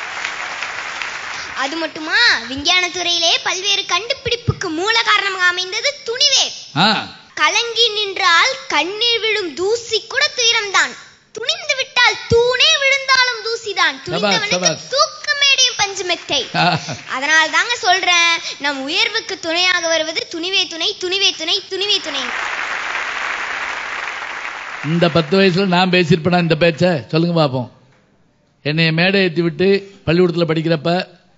[SPEAKER 3] அது மட்டுமா விஞ்ஞான துறையிலே பல்வேறு கண்டுபிடிப்புக்கு மூல காரணமாக அமைந்தது துணிவே
[SPEAKER 1] ஆ
[SPEAKER 3] கலங்கி நின்றால் கண்ணீர் விழும் தூசி கூட துயரம்தான் துணிந்து விட்டால் தூணே விழுந்தாலும் தூசிதான் துணிந்தவனுக்கு
[SPEAKER 1] சபாஷ்.
[SPEAKER 3] தூக்கமேடையும் பஞ்சுமெத்தை
[SPEAKER 1] ஆ.
[SPEAKER 3] அதனால தாங்க சொல்றேன் நம் உயர்வுக்கு துணையாக வருவது துணிவே துணை துணிவே துணை துணிவே துணை
[SPEAKER 1] இந்த பத்து வயசுல நான் பேசியிருப்பேனா இந்த பேச்ச சொல்லுங்க பார்ப்போம் என்னைய மேடை ஏற்றி விட்டு பள்ளிக்கூடத்தில் படிக்கிறப்ப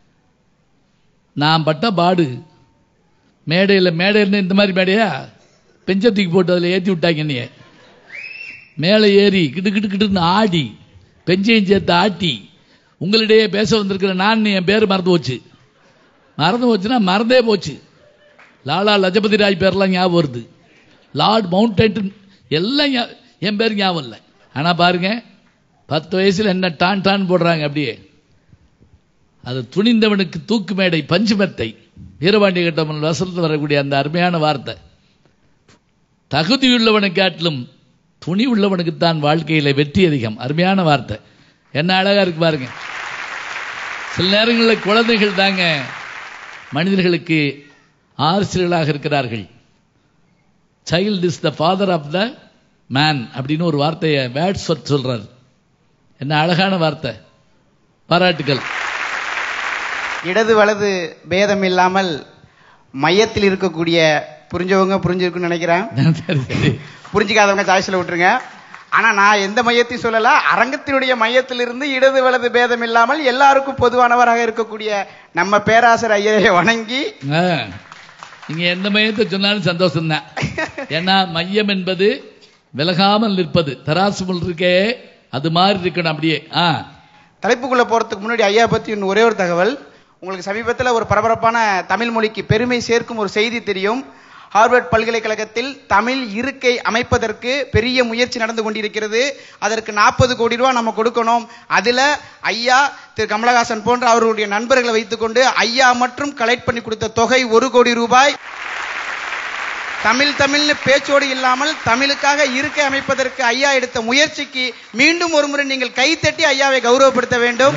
[SPEAKER 1] நான் பட்ட பாடு மேடையில் மேடையில் இந்த மாதிரி மேடையா பெஞ்ச தூக்கி போட்டு அதில் ஏற்றி விட்டாங்க என்னைய மேலே ஏறி கிட்டு கிட்டு கிட்டுன்னு ஆடி பெஞ்சையும் சேர்த்து ஆட்டி உங்களிடையே பேச வந்திருக்கிற நான் என் பேர் மறந்து போச்சு மறந்து போச்சுன்னா மறந்தே போச்சு லாலா லஜபதி ராய் பேர்லாம் ஞாபகம் வருது லார்ட் மவுண்டன் எல்லாம் ஞா- என் பேர் ஞாபகம் இல்லை ஆனால் பாருங்க பத்து வயசுல என்ன டான் டான் போடுறாங்க அப்படியே அது துணிந்தவனுக்கு தூக்கு மேடை பஞ்சுமெத்தை வீரபாண்டிய கட்டமன் வசனத்தில் வரக்கூடிய அந்த அருமையான வார்த்தை தகுதியுள்ளவனை காட்டிலும் துணி உள்ளவனுக்குத்தான் வாழ்க்கையில வெற்றி அதிகம் அருமையான வார்த்தை என்ன அழகா இருக்கு பாருங்க சில நேரங்களில் குழந்தைகள் தாங்க மனிதர்களுக்கு ஆசிரியர்களாக இருக்கிறார்கள் child is the father of the man அப்படின்னு ஒரு வார்த்தையை வேட்ஸ் சொல்றார் என்ன அழகான வார்த்தை பாராட்டுகள்
[SPEAKER 5] இடது வலது பேதம் இல்லாமல் மையத்தில் இருக்கக்கூடிய புரிஞ்சவங்க புரிஞ்சிருக்குன்னு நினைக்கிறேன்
[SPEAKER 1] சரி சரி
[SPEAKER 5] புரிஞ்சிக்காதவங்க சாய்ஸ்ல விட்டுருங்க ஆனா நான் எந்த மையத்தையும் சொல்லல அரங்கத்தினுடைய மையத்திலிருந்து இடது வலது பேதம் இல்லாமல் எல்லாருக்கும் பொதுவானவராக இருக்கக்கூடிய நம்ம பேராசர் ஐயரை வணங்கி
[SPEAKER 1] ஆ, நீங்க எந்த மையத்தை சொன்னாலும் சந்தோஷம்தான் ஏன்னா மையம் என்பது விலகாமல் நிற்பது தராசு முள் இருக்கே அது மாதிரி இருக்கணும் அப்படியே ஆ
[SPEAKER 5] தலைப்புக்குள்ள போறதுக்கு முன்னாடி ஐயா பத்தி இன்னும் ஒரே ஒரு தகவல் உங்களுக்கு சமீபத்தில் ஒரு பரபரப்பான தமிழ் மொழிக்கு பெருமை சேர்க்கும் ஒரு செய்தி தெரியும் ஹார்வர்ட் பல்கலைக்கழகத்தில் தமிழ் இருக்கை அமைப்பதற்கு பெரிய முயற்சி நடந்து கொண்டிருக்கிறது அதற்கு நாற்பது கோடி ரூபாய் நம்ம கொடுக்கணும் அதுல ஐயா திரு கமலஹாசன் போன்ற அவர்களுடைய நண்பர்களை வைத்துக்கொண்டு ஐயா மற்றும் கலெக்ட் பண்ணி கொடுத்த தொகை ஒரு கோடி ரூபாய் தமிழ் தமிழ்னு பேச்சோடு இல்லாமல் தமிழுக்காக இருக்கை அமைப்பதற்கு ஐயா எடுத்த முயற்சிக்கு மீண்டும் ஒரு முறை நீங்கள் கைத்தட்டி ஐயாவை கௌரவப்படுத்த வேண்டும்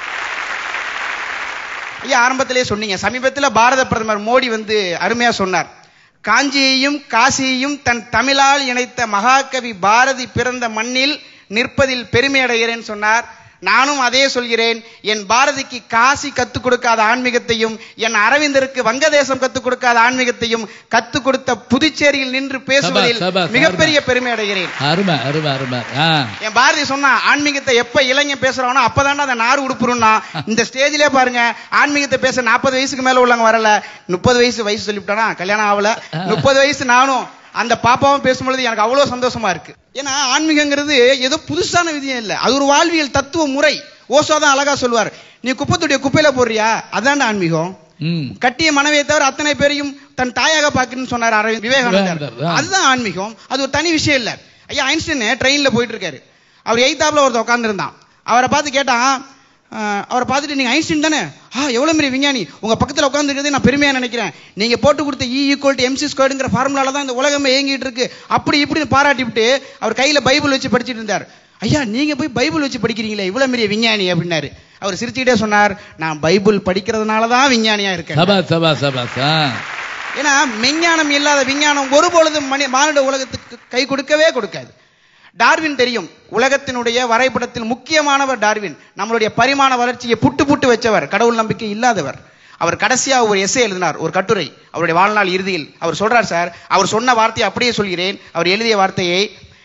[SPEAKER 5] ஐயா ஆரம்பத்திலே சொன்னீங்க சமீபத்தில் பாரத பிரதமர் மோடி வந்து அருமையா சொன்னார் காஞ்சியையும் காசியையும் தன் தமிழால் இணைத்த மகாகவி பாரதி பிறந்த மண்ணில் நிற்பதில் பெருமை அடைகிறேன் சொன்னார் நானும் அதே சொல்கிறேன் என் பாரதிக்கு காசி கத்துக் கொடுக்காத ஆன்மீகத்தையும் என் அரவிந்தருக்கு வங்கதேசம் கத்துக் கொடுக்காத ஆன்மீகத்தையும் கத்துக் கொடுத்த புதுச்சேரியில் நின்று பேசுவதில்
[SPEAKER 1] சபாஷ்,
[SPEAKER 5] மிகப்பெரிய பெருமை அடைகிறேன்
[SPEAKER 1] அருமை அருமை அருமை ஆ
[SPEAKER 5] என் பாரதி சொன்னா ஆன்மீகத்தை எப்ப இளைஞன் பேசுறானோ அப்பதான்டா அந்த நாடு உடுப்புருன்னா இந்த ஸ்டேஜ்லயே பாருங்க ஆன்மீகத்தை பேச நாற்பது வயசுக்கு மேல உள்ளவங்க வரல முப்பது வயசு வயசு சொல்லிவிட்டானா கல்யாணம் ஆகல முப்பது வயசு நானும் அந்த பாப்பாவும் பேசும்பொழுது எனக்கு அவ்வளவு சந்தோஷமா இருக்கு ஏன்னா ஆன்மீகங்கிறது ஏதோ புதுசான விதியம் இல்லை அது ஒரு வாழ்வியல் தத்துவ முறை ஓசோ தான் அழகா சொல்லுவார் நீ குப்பத்துடைய குப்பையில போடுறியா அதான்டா ஆன்மீகம்
[SPEAKER 1] ம்
[SPEAKER 5] கட்டிய மனைவியை தவிர அத்தனை பேரையும் தன் தாயாக பார்க்கணும்னு சொன்னார் அரவிந்த் விவேகானந்தர்
[SPEAKER 1] விவேகானந்தர், ஆ.
[SPEAKER 5] அதுதான் ஆன்மீகம் அது ஒரு தனி விஷயம் இல்ல ஐயா ஐன்ஸ்டைன் ட்ரெயின்ல போயிட்டு இருக்காரு அவர் எய்தாப்ல ஒருத்தர் உட்காந்துருந்தான் அவரை பார்த்து கேட்டான் ஆஹ், அவரை பார்த்துட்டு நீங்க ஐன்ஸ்டைன் தானே ஆ எவ்வளவு பெரிய விஞ்ஞானி உங்க பக்கத்துல உட்காந்துருக்கிறதே நான் பெருமையா நினைக்கிறேன் நீங்க போட்டு கொடுத்த இ ஈக்குவல் டு எம்சி ஸ்கொயர்டுங்கிற ஃபார்முலால தான் இந்த உலகமே இயங்கிட்டு இருக்கு அப்படி இப்படின்னு பாராட்டி விட்டு அவர் கையில பைபிள் வச்சு படிச்சிட்டு இருந்தார் ஐயா நீங்க போய் பைபிள் வச்சு படிக்கிறீங்களே இவ்வளவு பெரிய விஞ்ஞானி அப்படின்னாரு அவர் சிரிச்சுக்கிட்டே சொன்னார் நான் பைபிள் படிக்கிறதுனால தான் விஞ்ஞானியா இருக்கேன்
[SPEAKER 1] சபா சபா சபா சா
[SPEAKER 5] ஏன்னா மெஞ்ஞானம் இல்லாத விஞ்ஞானம் ஒருபொழுதும் மனி மானிட உலகத்துக்கு கை கொடுக்கவே கொடுக்காது டார்வின் தெரியும் உலகத்தினுடைய வரைபடத்தில் முக்கியமானவர் டார்வின் நம்மளுடைய பரிமாண வளர்ச்சியை புட்டு புட்டு வச்சவர் கடவுள் நம்பிக்கை இல்லாதவர் அவர் கடைசியா ஒரு எஸ்ஸே எழுதினார் ஒரு கட்டுரை அவருடைய வாழ்நாள் இறுதியில் அவர் சொல்றார் சார் அவர் சொன்ன வார்த்தையை அப்படியே சொல்கிறேன் அவர் எழுதிய வார்த்தையை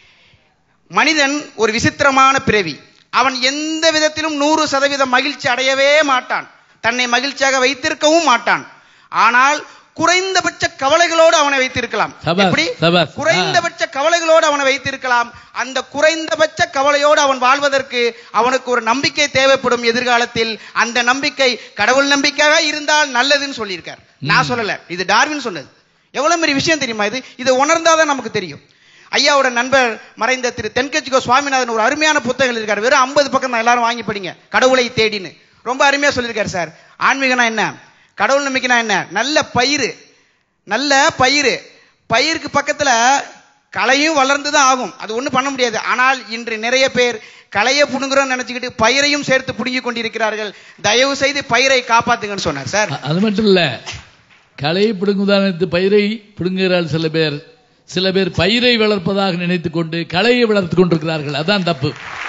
[SPEAKER 5] மனிதன் ஒரு விசித்திரமான பிறவி அவன் எந்த விதத்திலும் நூறு சதவீதம் மகிழ்ச்சி அடையவே மாட்டான் தன்னை மகிழ்ச்சியாக வைத்திருக்கவும் மாட்டான் ஆனால் குறைந்தபட்ச கவலைகளோடு அவனை வைத்திருக்கலாம்
[SPEAKER 1] சபாஸ்,
[SPEAKER 5] எப்படி
[SPEAKER 1] சபாஸ்.
[SPEAKER 5] குறைந்தபட்ச கவலைகளோடு அவனை வைத்திருக்கலாம் அந்த குறைந்தபட்ச கவலையோடு அவன் வாழ்வதற்கு அவனுக்கு ஒரு நம்பிக்கை தேவைப்படும் எதிர்காலத்தில் அந்த நம்பிக்கை கடவுள் நம்பிக்கையாக இருந்தால் நல்லதுன்னு சொல்லியிருக்கார் நான் சொல்லல இது டார்வின் சொன்னது எவ்வளவு பெரிய விஷயம் தெரியுமா இது இதை உணர்ந்தாதான் நமக்கு தெரியும் ஐயாவோட நண்பர் மறைந்த திரு தென்கட்சிகோ சுவாமிநாதன் ஒரு அருமையான புத்தகம் இருக்காரு வெறும் ஐம்பது பக்கம் தான் எல்லாரும் வாங்கி படிங்க கடவுளை தேடின்னு ரொம்ப அருமையா சொல்லியிருக்காரு சார் ஆன்மீகம்னா என்ன கடவுள் நம்பிக்கைனா என்ன நல்ல பயிர் நல்ல பயிர் பயிருக்கு பக்கத்துல களையும் வளர்ந்து தான் ஆகும் அது ஒண்ணும் பண்ண முடியாது ஆனால் இன்று நிறைய பேர் களைய புடுங்குறோம்னு நினைச்சுக்கிட்டு பயிரையும் சேர்த்து புடுங்கி கொண்டிருக்கிறார்கள் தயவு செய்து பயிரை காப்பாத்துங்கன்னு சொன்னார் சார்
[SPEAKER 1] அ- அது மட்டும் இல்ல களையை பிடுங்குதானத்து பயிரை பிடுங்குகிறார் சில பேர் சில பேர் பயிரை வளர்ப்பதாக நினைத்துக் கொண்டு களையை வளர்த்து கொண்டிருக்கிறார்கள் அதான் தப்பு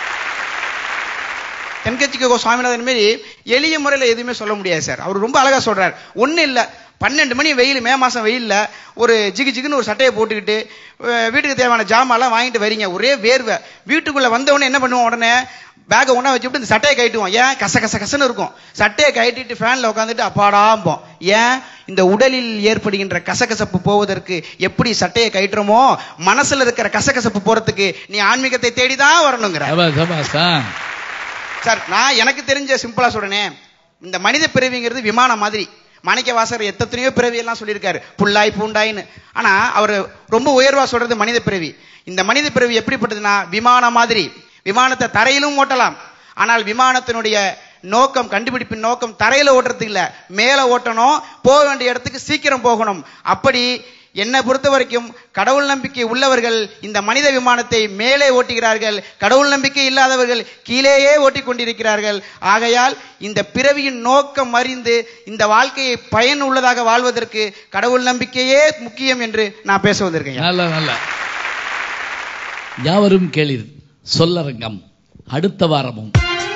[SPEAKER 5] தென்கட்சிக்கு சுவாமிநாதன் மாரி எளிய முறையில் எதுவுமே சொல்ல முடியாது சார் அவர் ரொம்ப அழகா சொல்றார் ஒன்றும் இல்லை பன்னெண்டு மணி வெயில் மே மாசம் வெயில்ல ஒரு ஜிகு ஜிகுன்னு ஒரு சட்டையை போட்டுக்கிட்டு அஹ், வீட்டுக்கு தேவையான ஜாமான்லாம் வாங்கிட்டு வரீங்க ஒரே வேர்வை வீட்டுக்குள்ள வந்த உடனே என்ன பண்ணுவோம் உடனே பேக்கை ஒன்றா வச்சுட்டு இந்த சட்டையை கழட்டுவோம் ஏன் கச கச கசன்னு இருக்கும் சட்டையை கழட்டிட்டு ஃபேனில் உட்காந்துட்டு அப்பாடாம்போம் ஏன் இந்த உடலில் ஏற்படுகின்ற கசகசப்பு போவதற்கு எப்படி சட்டையை கழட்டுறோமோ மனசுல இருக்கிற கசகசப்பு போறதுக்கு நீ ஆன்மீகத்தை தேடி தான் வரணுங்கிற
[SPEAKER 1] சபா சபா சா
[SPEAKER 5] சார் நான் எனக்கு தெரிஞ்ச சிம்பிளா சொல்றேனே இந்த மனித பிறவிங்கிறது விமானம் மாதிரி மாணிக்க வாசகர் எத்தனையோ பிறவி எல்லாம் சொல்லியிருக்காரு புல்லாய் பூண்டாயின்னு ஆனா அவர் ரொம்ப உயர்வா சொல்றது மனித பிறவி இந்த மனித பிறவி எப்படிப்பட்டதுன்னா விமானம் மாதிரி விமானத்தை தரையிலும் ஓட்டலாம் ஆனால் விமானத்தினுடைய நோக்கம் கண்டுபிடிப்பின் நோக்கம் தரையில ஓட்டுறதுக்கு இல்ல மேல ஓட்டணும் போக வேண்டிய இடத்துக்கு சீக்கிரம் போகணும் அப்படி என்னை பொறுத்த வரைக்கும் கடவுள் நம்பிக்கை உள்ளவர்கள் இந்த மனித விமானத்தை மேலே ஓட்டுகிறார்கள் கடவுள் நம்பிக்கை இல்லாதவர்கள் கீழேயே ஓட்டிக் கொண்டிருக்கிறார்கள் ஆகையால் இந்த பிறவியின் நோக்கம் அறிந்து இந்த வாழ்க்கையை பயன் உள்ளதாக வாழ்வதற்கு கடவுள் நம்பிக்கையே முக்கியம் என்று நான் பேச வந்திருக்கேன்
[SPEAKER 1] நல்ல நல்ல யாவரும் கேளீர் சொல்லரங்கம் அடுத்த வாரமும்